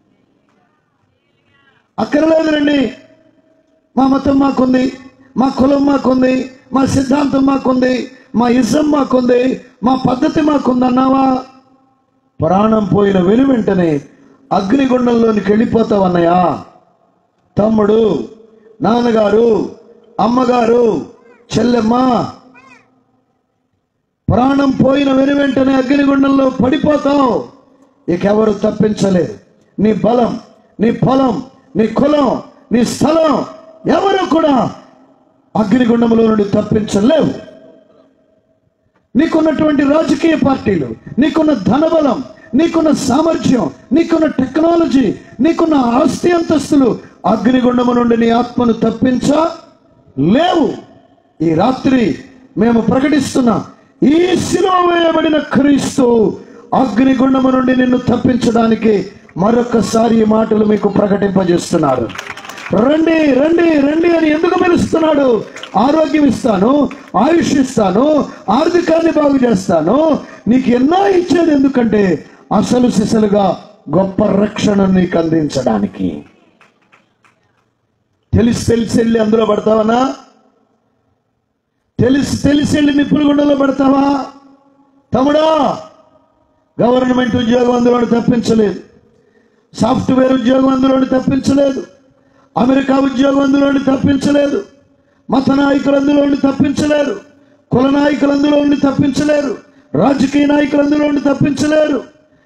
అక్కర్లేదు రండి మా మతం మాకుంది మా కులం మాకుంది మా సిద్ధాంతం మాకుంది మా ఇజం మాకుంది మా పద్ధతి మాకుంది అన్నావా ప్రాణం పోయిన వెను వెంటనే అగ్నిగుండంలోనికి వెళ్ళిపోతావన్నయ్యా తమ్ముడు నాన్నగారు అమ్మగారు చెల్లెమ్మ ప్రాణం పోయిన వెను వెంటనే అగ్నిగుండంలో పడిపోతావు ఇకెవరు తప్పించలేరు నీ బలం నీ పొలం నీ కులం నీ స్థలం ఎవరు కూడా అగ్నిగుండంలో నుండి తప్పించలేవు నీకున్నటువంటి రాజకీయ పార్టీలు నీకున్న ధనబలం నీకున్న సామర్థ్యం నీకున్న టెక్నాలజీ నీకున్న ఆస్తి అంతస్తులు అగ్నిగుండము నుండి నీ ఆత్మను తప్పించా లేవు ఈ రాత్రి మేము ప్రకటిస్తున్న ఈ శిలో వేయబడిన క్రీస్తు అగ్నిగుండము నుండి నిన్ను తప్పించడానికి మరొకసారి ఈ మాటలు మీకు ప్రకటింపజేస్తున్నారు రండి రండి రండి అని ఎందుకు పిలుస్తున్నాడు ఆరోగ్యం ఇస్తాను ఆయుష్ ఇస్తాను ఆర్థికాన్ని బాగు చేస్తాను నీకు ఎన్నో ఇచ్చేది ఎందుకంటే అసలు సిసలుగా గొప్ప రక్షణ నీకు అందించడానికి తెలిసి తెలిసి వెళ్ళి అందులో పడతావనా తెలిసి తెలిసి వెళ్ళి నిప్పుల గుండెలో పడతావా తమ్ముడా గవర్నమెంట్ ఉద్యోగం అందులో తప్పించలేదు సాఫ్ట్వేర్ ఉద్యోగం అందులో తప్పించలేదు అమెరికా ఉద్యోగం అందులో తప్పించలేదు మత నాయకులు అందులో తప్పించలేరు కుల నాయకులు అందులో తప్పించలేరు రాజకీయ నాయకులు అందులో తప్పించలేరు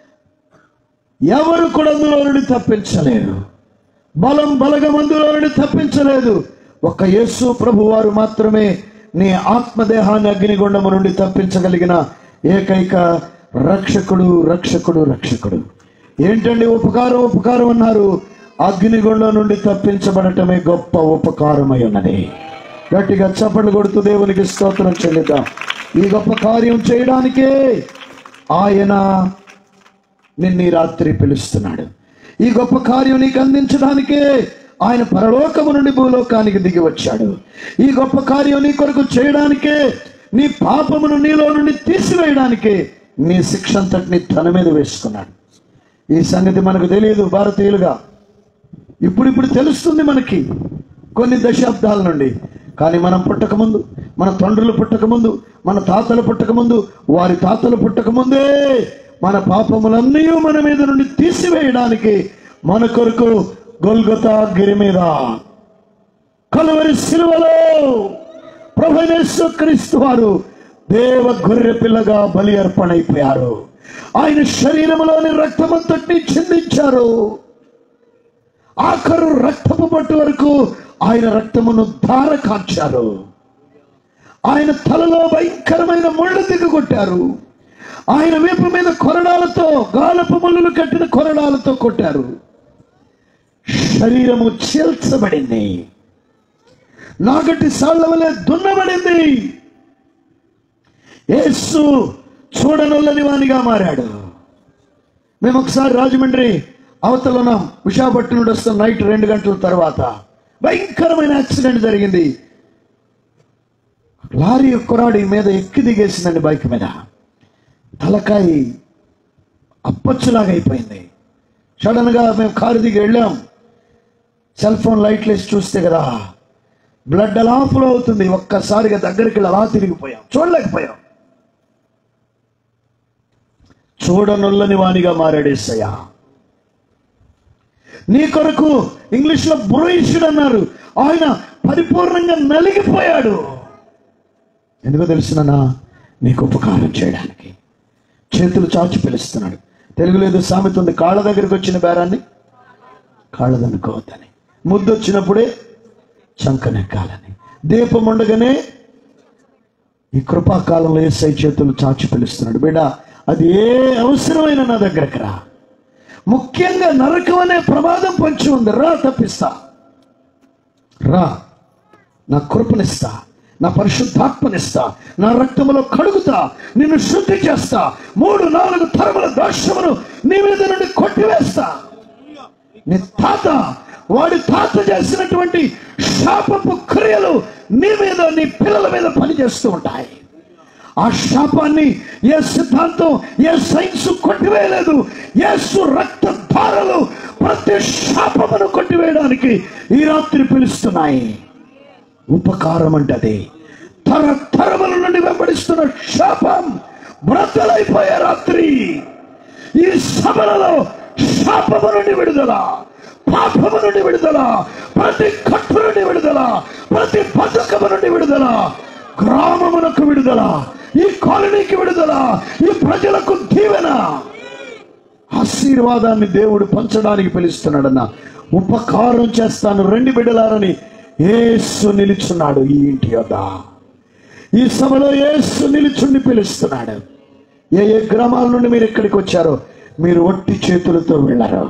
ఎవరు కూడా అందులో నుండి తప్పించలేరు బలం బలగం అందులో నుండి తప్పించలేదు ఒక్క యేసు ప్రభు వారు మాత్రమే నీ ఆత్మదేహాన్ని అగ్నిగుండము నుండి తప్పించగలిగిన ఏకైక రక్షకుడు రక్షకుడు రక్షకుడు ఏంటండి ఉపకారం ఉపకారం అన్నారు అగ్నిగుండం నుండి తప్పించబడటమే గొప్ప ఉపకారమై ఉన్నది గట్టిగా చప్పట్లు కొడుతూ దేవునికి స్తోత్రం చెల్లిద్దాం ఈ గొప్ప కార్యం చేయడానికే ఆయన నిన్ను ఈ రాత్రి పిలుస్తున్నాడు ఈ గొప్ప కార్యం నీకు అందించడానికే ఆయన పరలోకము నుండి భూలోకానికి దిగి వచ్చాడు ఈ గొప్ప కార్యం నీ కొరకు చేయడానికే నీ పాపమును నీలో నుండి తీసివేయడానికే నీ శిక్ష అంతటిని తన మీద వేసుకున్నాడు ఈ సంగతి మనకు తెలియదు భారతీయులుగా ఇప్పుడిప్పుడు తెలుస్తుంది మనకి కొన్ని దశాబ్దాల నుండి కానీ మనం పుట్టకముందు మన తండ్రులు పుట్టకముందు మన తాతలు పుట్టకముందు వారి తాతలు పుట్టకముందే మన పాపములన్నీ మన మీద నుండి తీసివేయడానికి మన కొరకు గొల్గొతా గిరి మీద కలువరి సిలువలో ప్రభనేశ్వ క్రీస్తు వారు దేవ గొర్రె పిల్లగా బలి అర్పణైపోయారు ఆయన శరీరంలోని రక్తమంతటిని చిందించారు ఆఖరు రక్తపు పట్టు వరకు ఆయన రక్తమును ధార కాంచారు ఆయన తలలో భయంకరమైన ముళ్ళు దిగగొట్టారు ఆయన వీపు మీద కొరడాలతో గాలపు ముళ్ళులు కట్టిన కొరడాలతో కొట్టారు శరీరము చీల్చబడింది నాగటి సాళ్ల వలె దున్నబడింది యేసు చూడనొల్లని వానిగా మారాడు మేము ఒకసారి రాజమండ్రి అవతల ఉన్నాం విశాఖపట్నం నుండి వస్తాం నైట్ రెండు గంటల తర్వాత భయంకరమైన యాక్సిడెంట్ జరిగింది లారీ కురాడి మీద ఎక్కి దిగేసిందండి బైక్ మీద తలకాయ అప్పచ్చులాగా అయిపోయింది సడన్ గా మేము కారు దిగి వెళ్ళాం సెల్ ఫోన్ లైట్లు వేసి చూస్తే కదా బ్లడ్ అలా ఫ్లో అవుతుంది ఒక్కసారిగా దగ్గరికి వెళ్ళి అలా తిరిగిపోయాం చూడలేకపోయాం చూడనుల్లని వానిగా మారాడేసయ్యా నీ కొరకు ఇంగ్లీష్ లో బ్రోయిషుడు అన్నారు ఆయన పరిపూర్ణంగా నలిగిపోయాడు ఎందుకో తెలుసునా నీకు ఉపకారం చేయడానికి చేతులు చాచి పిలుస్తున్నాడు తెలుగులో ఏదో సామెత ఉంది కాళ్ళ దగ్గరికి వచ్చిన బేరాన్ని కాళ్ళదనుకోవద్దని ముద్దు వచ్చినప్పుడే చంకనెక్కాలని దీపం ఉండగానే ఈ కృపాకాలంలో ఏసై చేతులు చాచి పిలుస్తున్నాడు బిడ్డ అది ఏ అవసరమైన నా దగ్గరకు రా ముఖ్యంగా నరకం అనే ప్రమాదం పొంచి ఉంది రా తప్పిస్తా రా నా కృపనిస్తా నా పరిశుద్ధాత్మనిస్తా నా రక్తములో కడుగుతా నిన్ను శుద్ధి చేస్తా మూడు నాలుగు తరముల దోషమును నీ మీద నుండి కొట్టివేస్తా నీ తాత వాడి తాత చేసినటువంటి శాపపు క్రియలు నీ మీద నీ పిల్లల మీద పనిచేస్తూ ఉంటాయి ఆ శాపాన్ని ఏ సిద్ధాంతం ఏ సైన్స్ కొట్టివేయలేదు యేసు రక్త ధారలు ప్రతి శాపమును కొట్టివేయడానికి ఈ రాత్రి పిలుస్తున్నాయి ఉపకారం అంటది తరతరముల నుండి వెంబడిస్తున్న శాపం బ్రతలైపోయే రాత్రి ఈ సభలలో శాపము నుండి విడుదల పాపము నుండి విడుదల ప్రతి కట్టు నుండి విడుదల ప్రతి బతుకము నుండి విడుదల గ్రామమునకు విడుదల ఈ కాలనీకి విడుదల ఈ ప్రజలకు దీవెన ఆశీర్వాదాన్ని దేవుడు పంచడానికి పిలుస్తున్నాడన్న ఉపకారం చేస్తాను రెండు బిడ్డలారని యేసు నిలుచున్నాడు ఈ ఇంటి యొద్ద ఈ సభలో యేసు నిలుచుండి పిలుస్తున్నాడు ఏ ఏ గ్రామాల నుండి మీరు ఇక్కడికి వచ్చారో మీరు ఒట్టి చేతులతో వెళ్ళరు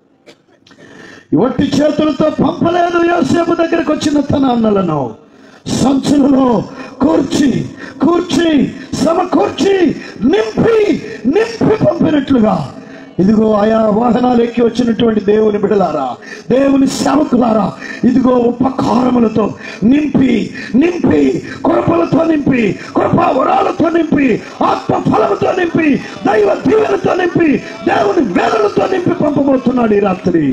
ఈ ఒట్టి చేతులతో పంపలేదు యోసేపు దగ్గరకు వచ్చిన తన అన్నలను సంచులలో కూర్చి కూర్చి సమకూర్చి నింపి నింపి పంపినట్లుగా ఇదిగో ఆయా వాహనాలు ఎక్కి వచ్చినటువంటి దేవుని బిడలారా దేవుని సేవకులారా ఇదిగో ఉపకారములతో నింపి నింపి కృపలతో నింపి కృపా వరాలతో నింపి ఆత్మ ఫలముతో నింపి దైవ దీవెనతో నింపి దేవుని వేదలతో నింపి పంపబోతున్నాడు ఈ రాత్రి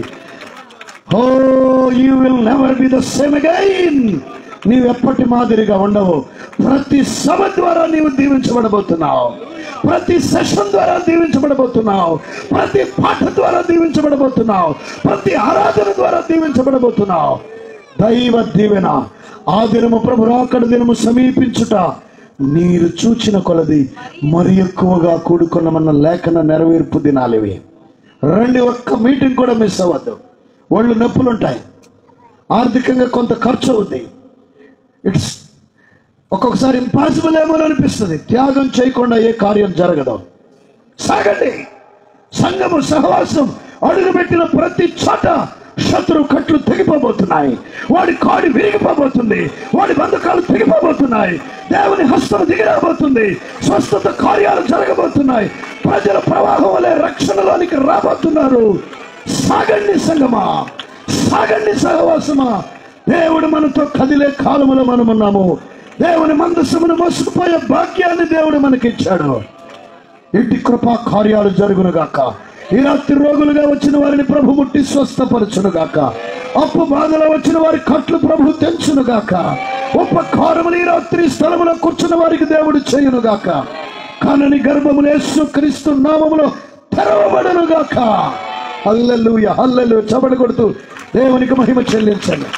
oh you will never be the same again నీవు ఎప్పటి మాదిరిగా ఉండవు ప్రతి సభ ద్వారా నీవు దీవించబడబోతున్నావు ప్రతి సెషన్ ద్వారా దీవించబడబోతున్నావు ప్రతి పాఠ ద్వారా దీవించబడబోతున్నావు ప్రతి ఆరాధన ద్వారా దీవించబడబోతున్నావు దైవ దీవెన ఆ దినము ప్రభు రాకడ దినము సమీపించుట మీరు చూచిన కొలది మరి ఎక్కువగా కూడుకున్నమన్న లేఖన నెరవేర్పు దినాలివి రండి ఒక్క మీటింగ్ కూడా మిస్ అవ్వద్దు ఒళ్ళు నొప్పులు ఉంటాయి ఆర్థికంగా కొంత ఖర్చు అవుద్ది ఇట్స్ ఒక్కొక్కసారి ఇంపాసిబుల్ ఏమో అనిపిస్తుంది త్యాగం చేయకుండా ఏ కార్యం జరగదు సాగండి సంఘము సహవాసం అడుగుపెట్టిన ప్రతి చోట శత్రు కట్లు తెగిపోబోతున్నాయి వాడి కాడి విరిగిపోబోతుంది వాడి బంధకాలు తెగిపోబోతున్నాయి దేవుని హస్తం దిగిరాబోతుంది స్వస్థత కార్యాలు జరగబోతున్నాయి ప్రజల ప్రవాహం వలె రక్షణలోనికి రాబోతున్నారు సాగండి సంగమా సాగండి సహవాసమా దేవుడు మనతో కదిలే కాలములో మనం ఉన్నాము దేవుని మందస్సుమును మోసుకుపోయే భాగ్యాన్ని దేవుడు మనకిచ్చాడు ఇంటి కృపా కార్యాలు జరుగును గాక ఈ రాత్రి రోగులుగా వచ్చిన వారిని ప్రభు ముట్టి స్వస్థపరచును గాక అప్పు బాధలో వచ్చిన వారి కట్లు ప్రభు తెంచును గాక ఉపకారములు ఈ రాత్రి స్థలములో కూర్చున్న వారికి దేవుడు చేయును గాక కనని గర్భములు యేసు క్రీస్తు నామములో తెరవబడును గాక హల్లెలూయ హల్లెలు చబడి కొడుతూ దేవునికి మహిమ చెల్లించండి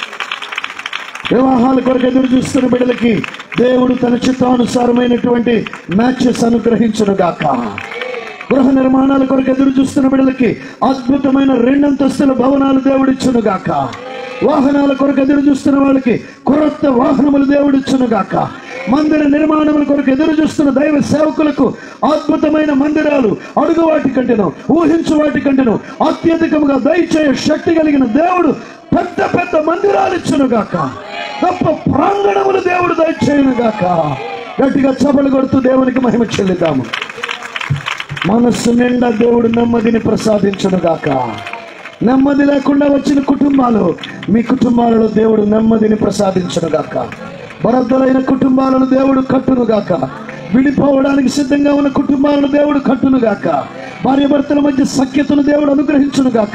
వివాహాల కొరకు ఎదురు చూస్తున్న బిడ్డలకి దేవుడు తన చిత్తానుసారమైనటువంటి మ్యాచెస్ అనుగ్రహించును గాక గృహ నిర్మాణాల కొరకు ఎదురు చూస్తున్న బిడ్డలకి అద్భుతమైన రెండంతస్తుల భవనాలు దేవుడిచ్చును గాక వాహనాల కొరకు ఎదురు చూస్తున్న వాళ్ళకి కొరత వాహనములు దేవుడిచ్చును గాక మందిర నిర్మాణముల కొరకు ఎదురు చూస్తున్న దైవ సేవకులకు అద్భుతమైన మందిరాలు అడుగు వాటి కంటేను ఊహించు వాటి కంటేను అత్యధికముగా దయచేయ శక్తి కలిగిన దేవుడు పెద్ద పెద్ద మందిరాలు ఇచ్చును గాక గొప్ప ప్రాంగణములు దేవుడు దయచేయును గాక గట్టిగా చపలు కొడుతూ దేవునికి మహిమ చెల్లిద్దాము మనస్సు నిండా దేవుడు నెమ్మదిని ప్రసాదించును గాక నెమ్మది లేకుండా వచ్చిన కుటుంబాలు మీ కుటుంబాలలో దేవుడు నెమ్మదిని ప్రసాదించును గాక బరద్దలైన కుటుంబాలను దేవుడు కట్టును గాక విడిపోవడానికి సిద్ధంగా ఉన్న కుటుంబాలను దేవుడు కట్టును గాక భార్య భర్తల మధ్య సఖ్యతను దేవుడు అనుగ్రహించును గాక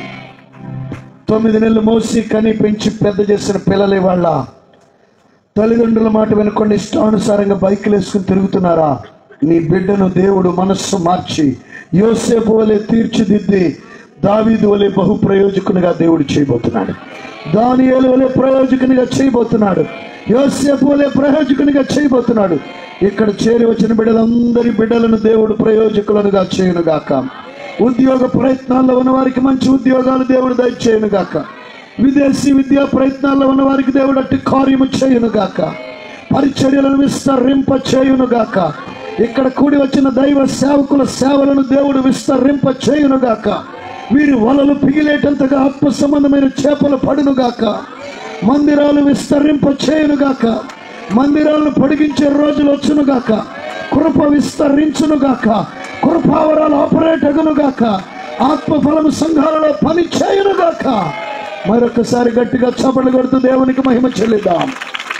తొమ్మిది నెలలు మోసి కని పెంచి పెద్ద చేసిన పిల్లలే వాళ్ళ తల్లిదండ్రుల మాట వినకుండా ఇష్టానుసారంగా బైకులు వేసుకుని తిరుగుతున్నారా నీ బిడ్డను దేవుడు మనస్సు మార్చి యోసేపు వలె తీర్చిదిద్ది దావీదు వలె బహు ప్రయోజకునిగా దేవుడు చేయబోతున్నాడు దానియేలు వలె ప్రయోజకునిగా చేయబోతున్నాడు యోసేపు వలె ప్రయోజకునిగా చేయబోతున్నాడు ఇక్కడ చేరి వచ్చిన బిడ్డలందరి బిడ్డలను దేవుడు ప్రయోజకులనుగా చేయనుగాక ఉద్యోగ ప్రయత్నాల్లో ఉన్న వారికి మంచి ఉద్యోగాలు దేవుడు దయచేయను గాక విదేశీ విద్యా ప్రయత్నాల్లో ఉన్న వారికి దేవుడు అట్టి కార్యము చేయును గాక పరిచర్యలను విస్తరింప చేయును గాక ఇక్కడ కూడి వచ్చిన దైవ సేవకుల సేవలను దేవుడు విస్తరింప చేయును గాక వీరి వలలు పిగిలేటంతగా ఆత్మ సంబంధమైన చేపలు పడును గాక మందిరాలు విస్తరింప చేయును గాక మందిరాలను పొడిగించే రోజులు వచ్చును గాక కృప విస్తరించును గాక కృపావరాలు ఆపరేట్ అగును గాక ఆత్మఫలము సంఘాలలో పని చేయును గాక మరొకసారి గట్టిగా చపలు కొడుతూ దేవునికి మహిమ చెల్లిద్దాం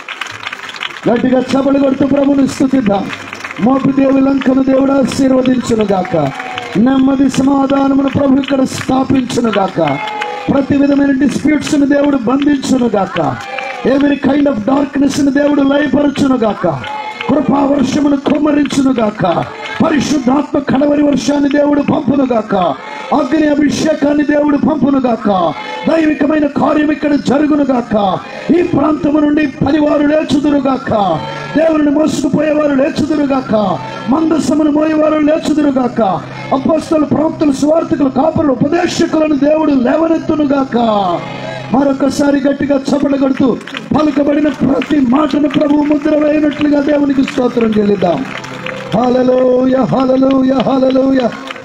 గట్టిగా చపలు కొడుతూ ప్రభుని స్థుతిద్దాం మోపి దేవి లంకను దేవుడు ఆశీర్వదించును గాక నెమ్మది సమాధానమును ప్రభు ఇక్కడ స్థాపించును గాక ప్రతి విధమైన డిస్ప్యూట్స్ ని దేవుడు బంధించును గాక ఎవరి కైండ్ ఆఫ్ డార్క్నెస్ ని దేవుడు లయపరచును గాక కృపా వర్షమును కుమ్మరించును గాక పరిశుద్ధాత్మ కడవరి వర్షాన్ని దేవుడు పంపును గాక అగ్ని అభిషేకాన్ని దేవుడు పంపును గాక దైవికమైన కార్యం ఇక్కడ జరుగును గాక ఈ ప్రాంతము నుండి పనివారు లేచుదురు గాక దేవుని మోసుకుపోయేవారు లేచుదురు గాక మందసమును మోయేవారు లేచుదురు గాక అపస్తులు ప్రవక్తలు స్వార్థకులు కాపరులు ఉపదేశకులను దేవుడు లేవనెత్తునుగాక మరొకసారి గట్టిగా చప్పట్లు కొడుతూ పలుకబడిన ప్రతి మాటను ప్రభు ముద్ర వేయనట్లుగా దేవునికి స్తోత్రం చెల్లిద్దాం హాలలోయ హాలలోయ హాలలోయ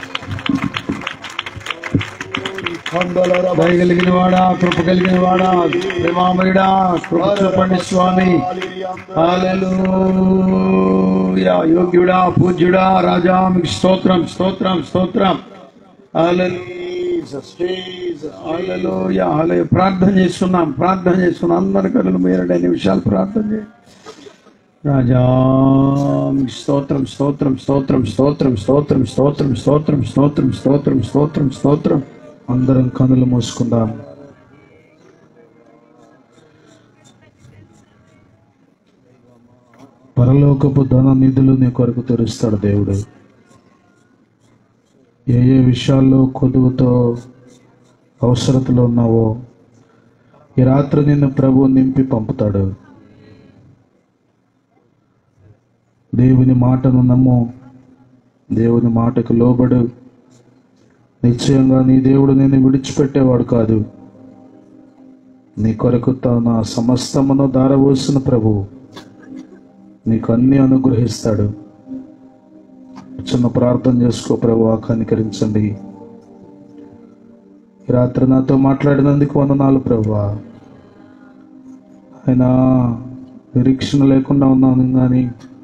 దయగలిగిన వాడా కృప కలిగిన వాడా ప్రేమామయుడా కృప చూపండి స్వామి హల్లెలూయా యోగ్యుడా పూజ్యుడా రాజా మీకు స్తోత్రం స్తోత్రం స్తోత్రం హల్లెలూయా హల్లెలూయా ప్రార్థన చేస్తున్నాం ప్రార్థన చేస్తున్నాం అందరి కళ్ళు మీరడే నిమిషాలు ప్రార్థన చేయండి రాజా మీకు స్తోత్రం స్తోత్రం స్తోత్రం స్తోత్రం స్తోత్రం స్తోత్రం స్తోత్రం స్తోత్రం స్తోత్రం స్తోత్రం స్తోత్రం అందరం కనులు మూసుకుందాం పరలోకపు ధన నిధులు నీ కొరకు తెరుస్తాడు దేవుడు ఏ ఏ విషయాల్లో కొదువుతో అవసరతలో ఉన్నావో ఈ రాత్రి నిన్ను ప్రభు నింపి పంపుతాడు దేవుని మాటను నమ్ము దేవుని మాటకు లోబడు నిశ్చయంగా నీ దేవుడు నిన్ను విడిచిపెట్టేవాడు కాదు నీ కొరకు తన సమస్తమును దారవోసిన ప్రభు నీకు అన్ని అనుగ్రహిస్తాడు చిన్న ప్రార్థన చేసుకో ప్రభు కనికరించండి ఈ రాత్రి నాతో మాట్లాడినందుకు వందనాలు ప్రభు ఆయన నిరీక్షణ లేకుండా ఉన్నాను కానీ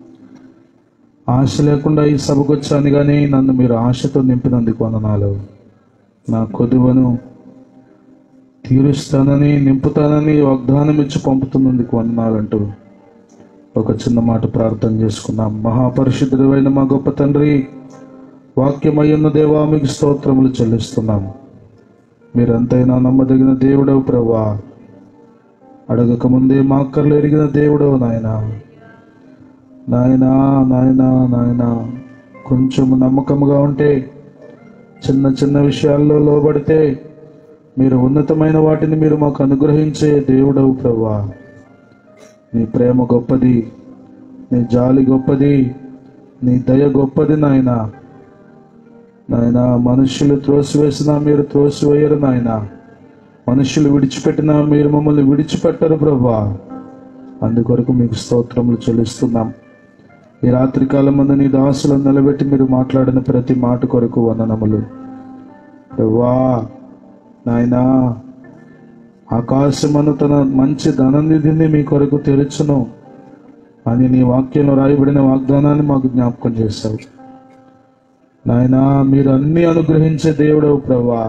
ఆశ లేకుండా ఈ సభకు వచ్చాను కానీ నన్ను మీరు ఆశతో నింపినందుకు వందనాలు నా కొదువను తీరుస్తానని నింపుతానని వాగ్దానం ఇచ్చి పంపుతున్నందుకు వందనాలంటూ ఒక చిన్న మాట ప్రార్థన చేసుకున్నాం మహాపరిశుద్ధుడైన మా గొప్ప తండ్రి వాక్యమయ్యున్న దేవా మీకు స్తోత్రములు చెల్లిస్తున్నాం మీరంతైనా నమ్మదగిన దేవుడవు ప్రభా అడగక ముందే మా అక్కర్లు ఎరిగిన దేవుడవు నాయనా నాయనా నాయనా నాయనా కొంచెం నమ్మకముగా ఉంటే చిన్న చిన్న విషయాల్లో లోబడితే మీరు ఉన్నతమైన వాటిని మీరు మాకు అనుగ్రహించే దేవుడవు ప్రభా నీ ప్రేమ గొప్పది నీ జాలి గొప్పది నీ దయ గొప్పది నాయనా నాయనా మనుషులు త్రోసివేసినా మీరు త్రోసివేయరు నాయనా మనుషులు విడిచిపెట్టినా మీరు మమ్మల్ని విడిచిపెట్టరు ప్రభా అందుకొరకు మీకు స్తోత్రములు చెల్లిస్తున్నాం ఈ రాత్రి కాలం మందు నీ దాసులను నిలబెట్టి మీరు మాట్లాడిన ప్రతి మాట కొరకు వందనములు ప్రభా నాయనా ఆకాశమను తన మంచి ధననిధిని మీ కొరకు తెరచును అని నీ వాక్యంలో రాయబడిన వాగ్దానాన్ని మాకు జ్ఞాపకం చేశావు నాయనా మీరు అన్ని అనుగ్రహించే దేవుడవు ప్రభా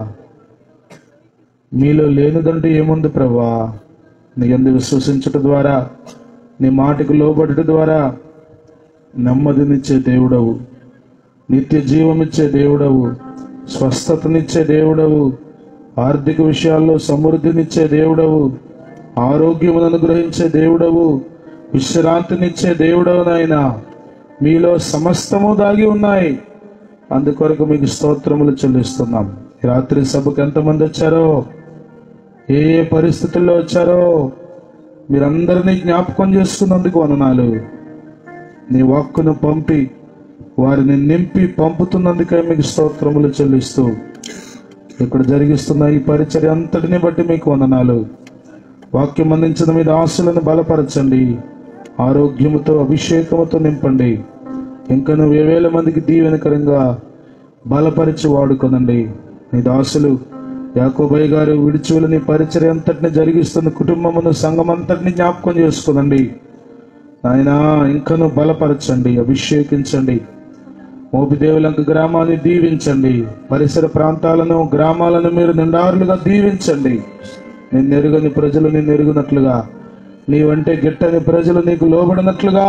మీలో లేనిదంటే ఏముంది ప్రభా నీ ఎందు విశ్వసించట ద్వారా నీ మాటకు లోబడట ద్వారా నెమ్మదినిచ్చే దేవుడవు నిత్య జీవమిచ్చే దేవుడవు స్వస్థతనిచ్చే దేవుడవు ఆర్థిక విషయాల్లో సమృద్ధినిచ్చే దేవుడవు ఆరోగ్యమును అనుగ్రహించే దేవుడవు విశ్రాంతినిచ్చే దేవుడవు నాయన మీలో సమస్తము దాగి ఉన్నాయి అందుకొరకు మీకు స్తోత్రములు చెల్లిస్తున్నాం ఈ రాత్రి సభకు ఎంతమంది వచ్చారో ఏ ఏ పరిస్థితుల్లో వచ్చారో మీరందరినీ జ్ఞాపకం చేసుకున్నందుకు వందనాలు నీ వాక్కును పంపి వారిని నింపి పంపుతున్నందుకే మీకు స్తోత్రములు చెల్లిస్తూ ఇక్కడ జరిగిస్తున్న ఈ పరిచర్య అంతటిని బట్టి మీకు వందనాలు వాక్యం అందించిన మీద ఆశలను బలపరచండి ఆరోగ్యముతో అభిషేకముతో నింపండి ఇంకను వేవేల మందికి దీవెనకరంగా బలపరిచి వాడుకొనండి మీ దాసులు యాకోబయ్య గారు విడిచులని పరిచర్య అంతటిని జరిగిస్తున్న కుటుంబమును సంఘం అంతటిని జ్ఞాపకం చేసుకునండి ఆయన ఇంకను బలపరచండి అభిషేకించండి మోపిదేవులంక గ్రామాన్ని దీవించండి పరిసర ప్రాంతాలను గ్రామాలను మీరు నిండారులుగా దీవించండి నిన్ను ఎరుగని ప్రజలు నిన్ను ఎరుగునట్లుగా నీవంటే గిట్టని ప్రజలు నీకు లోబడినట్లుగా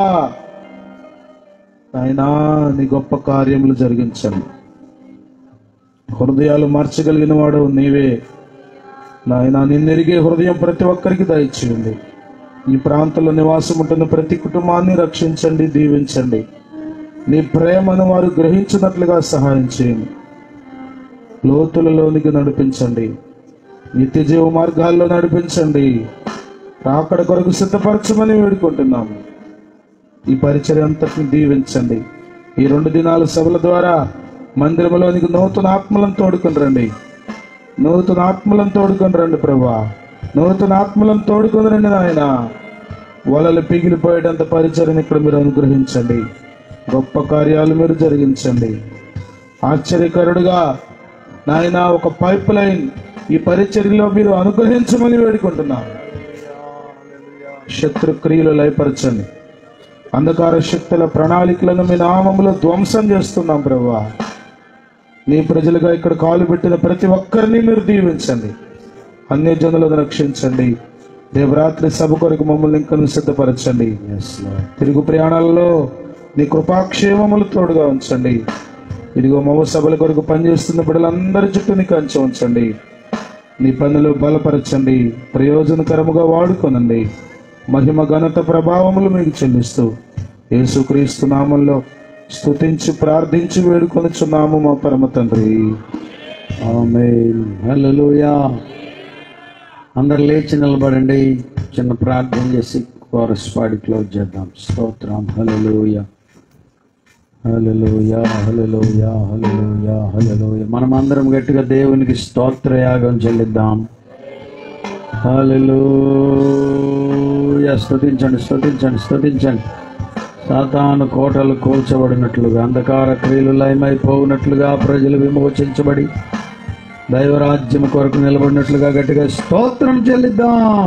అయినా నీ గొప్ప కార్యములు జరిగించండి హృదయాలు మార్చగలిగిన వాడు నీవే నాయన నిన్నెరిగే హృదయం ప్రతి ఒక్కరికి దయచేయండి ఈ ప్రాంతంలో నివాసం ఉంటున్న ప్రతి కుటుంబాన్ని రక్షించండి దీవించండి నీ ప్రేమను వారు గ్రహించినట్లుగా సహాయం చేయండి లోతులలోనికి నడిపించండి నిత్య జీవ మార్గాల్లో నడిపించండి రాకడ కొరకు సిద్ధపరచమని వేడుకుంటున్నాము ఈ పరిచర్య అంతటిని దీవించండి ఈ రెండు దినాల సభల ద్వారా మందిరంలోనికి నూతన ఆత్మలను తోడుకొని రండి నూతన ఆత్మలను తోడుకొని రండి ప్రభా నూతన ఆత్మలను తోడుకొని రండి నాయన వలలు పిగిలిపోయేటంత పరిచయం ఇక్కడ మీరు అనుగ్రహించండి గొప్ప కార్యాలు మీరు జరిగించండి ఆశ్చర్యకరుడుగా నాయన ఒక పైప్ లైన్ ఈ పరిచర్యలో మీరు అనుగ్రహించమని వేడుకుంటున్నాను శత్రు క్రియలు లయపరచండి అంధకార శక్తుల ప్రణాళికలను మీ నామములో ధ్వంసం చేస్తున్నాం ప్రభా నీ ప్రజలుగా ఇక్కడ కాలు పెట్టిన ప్రతి ఒక్కరిని మీరు దీవించండి అన్ని జనులను రక్షించండి దేవరాత్రి సభ కొరకు మమ్మల్ని ఇంకా సిద్ధపరచండి తిరుగు ప్రయాణాలలో నీ కృపాక్షేమములు తోడుగా ఉంచండి ఇదిగో మమ సభల కొరకు పనిచేస్తున్న బిడ్డలందరి చుట్టూ నీ కంచె ఉంచండి నీ పనులు బలపరచండి ప్రయోజనకరముగా వాడుకొనండి మహిమ ఘనత ప్రభావములు మీకు చెల్లిస్తూ యేసుక్రీస్తు నామంలో స్తుతించి ప్రార్థించి వేడుకొనుచున్నాము మా పరమ తండ్రి ఆమేన్ హల్లెలూయా అందరు లేచి నిలబడండి చిన్న ప్రార్థన చేసి కోరస్ పాడి క్లోజ్ చేద్దాం స్తోత్రం హల్లెలూయ హల్లెలూయ హల్లెలూయ హల్లెలూయ హల్లెలూయ మనం అందరం గట్టిగా దేవునికి స్తోత్రయాగం చెల్లిద్దాం హల్లెలూయ స్తుతించండి స్తుతించండి స్తుతించండి సాతాను కోటలు కూల్చబడినట్లుగా అంధకార క్రియలు లయమైపోయినట్లుగా ప్రజలు విమోచించబడి దైవరాజ్యం కొరకు నిలబడినట్లుగా గట్టిగా స్తోత్రం చెల్లిద్దాం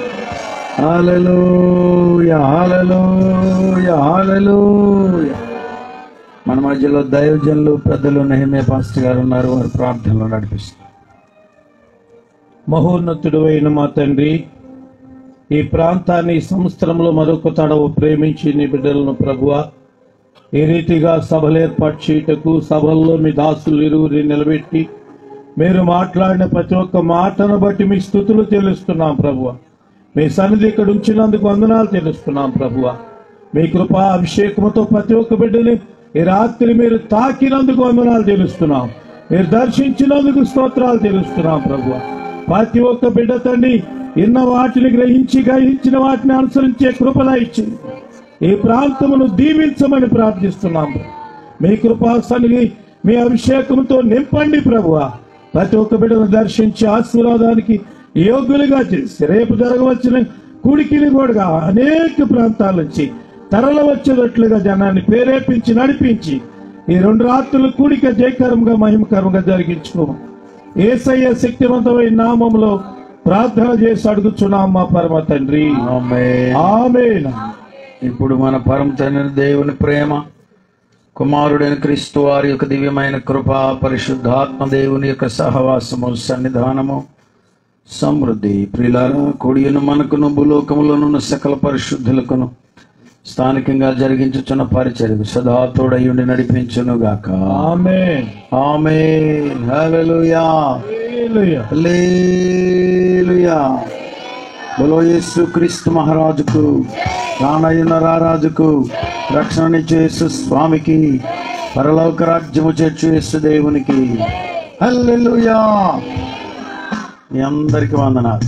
హల్లెలూయా హల్లెలూయా హల్లెలూయా మన మధ్యలో దైవజనులు పెద్దలు నెహమే పాస్టర్ గారు ఉన్నారు వారి ప్రార్థనలో నడిపిస్తారు మహోన్నతుడు అయిన మా తండ్రి ఈ ప్రాంతాన్ని ఈ సంవత్సరంలో మరొక తడవ ప్రేమించి నీ బిడ్డలను ప్రభువ ఏ రీతిగా సభలు ఏర్పాటు చేయుటకు సభల్లో మీ దాసులు ఇరువురిని నిలబెట్టి మీరు మాట్లాడిన ప్రతి ఒక్క మాటను బట్టి మీ స్థుతులు తెలుస్తున్నాం ప్రభువ మీ సన్నిధి ఇక్కడ ఉంచినందుకు వందనాలు తెలుస్తున్నాం ప్రభువ మీ కృపా అభిషేకముతో ప్రతి ఒక్క బిడ్డని ఈ రాత్రి మీరు తాకినందుకు వందనాలు తెలుస్తున్నాం మీరు దర్శించినందుకు స్తోత్రాలు తెలుస్తున్నాం ప్రభువ ప్రతి ఒక్క బిడ్డ తండ్రి ఎన్న వాటిని గ్రహించి గ్రహించిన వాటిని అనుసరించే కృపలా ఇచ్చింది ఈ ప్రాంతమును దీవించమని ప్రార్థిస్తున్నాం మీ కృపా సన్నిధి మీ అభిషేకంతో నింపండి ప్రభువ ప్రతి ఒక్క బిడ్డను దర్శించి ఆశీర్వాదానికి యోగ్యులుగా చేసి రేపు జరగవచ్చిన కుడికిని కూడా అనేక ప్రాంతాల నుంచి తరల వచ్చేటట్లుగా జనాన్ని ప్రేరేపించి నడిపించి ఈ రెండు రాత్రులు కూడిక జయకరంగా మహిమకరంగా జరిగించుకోము ఏసయ్య శక్తివంతమైన నామంలో ప్రార్థన చేసి అడుగుచున్నాం మా పరమ తండ్రి ఆమేన్. ఆమేన్ ఇప్పుడు మన పరమ తండ్రి దేవుని ప్రేమ కుమారుడైన క్రీస్తు వారి యొక్క దివ్యమైన కృప పరిశుద్ధాత్మ దేవుని యొక్క సహవాసము సన్నిధానము సమృద్ధి ప్రియులారా కొడియను మనకును భూలోకములోనున్న సకల పరిశుద్ధులకును స్థానికంగా జరిగించుచున్న పరిచర్యకు సదా తోడయుండి నడిపించును గాక ఆమేన్ ఆమేన్ హల్లెలూయా హల్లెలూయా. హల్లెలూయా బలో యేసు క్రీస్తు మహారాజుకు రానయ్యున్న రారాజుకు రక్షణనిచ్చు యేసు స్వామికి పరలోక రాజ్యము చేర్చు యేసు దేవునికి హల్లెలూయా మీ అందరికి వందనాలు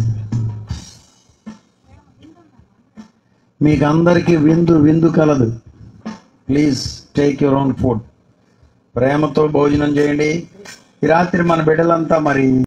మీకు అందరికీ విందు విందు కలదు please take your own food ప్రేమతో భోజనం చేయండి ఈ రాత్రి మన బిడ్డలంతా మరి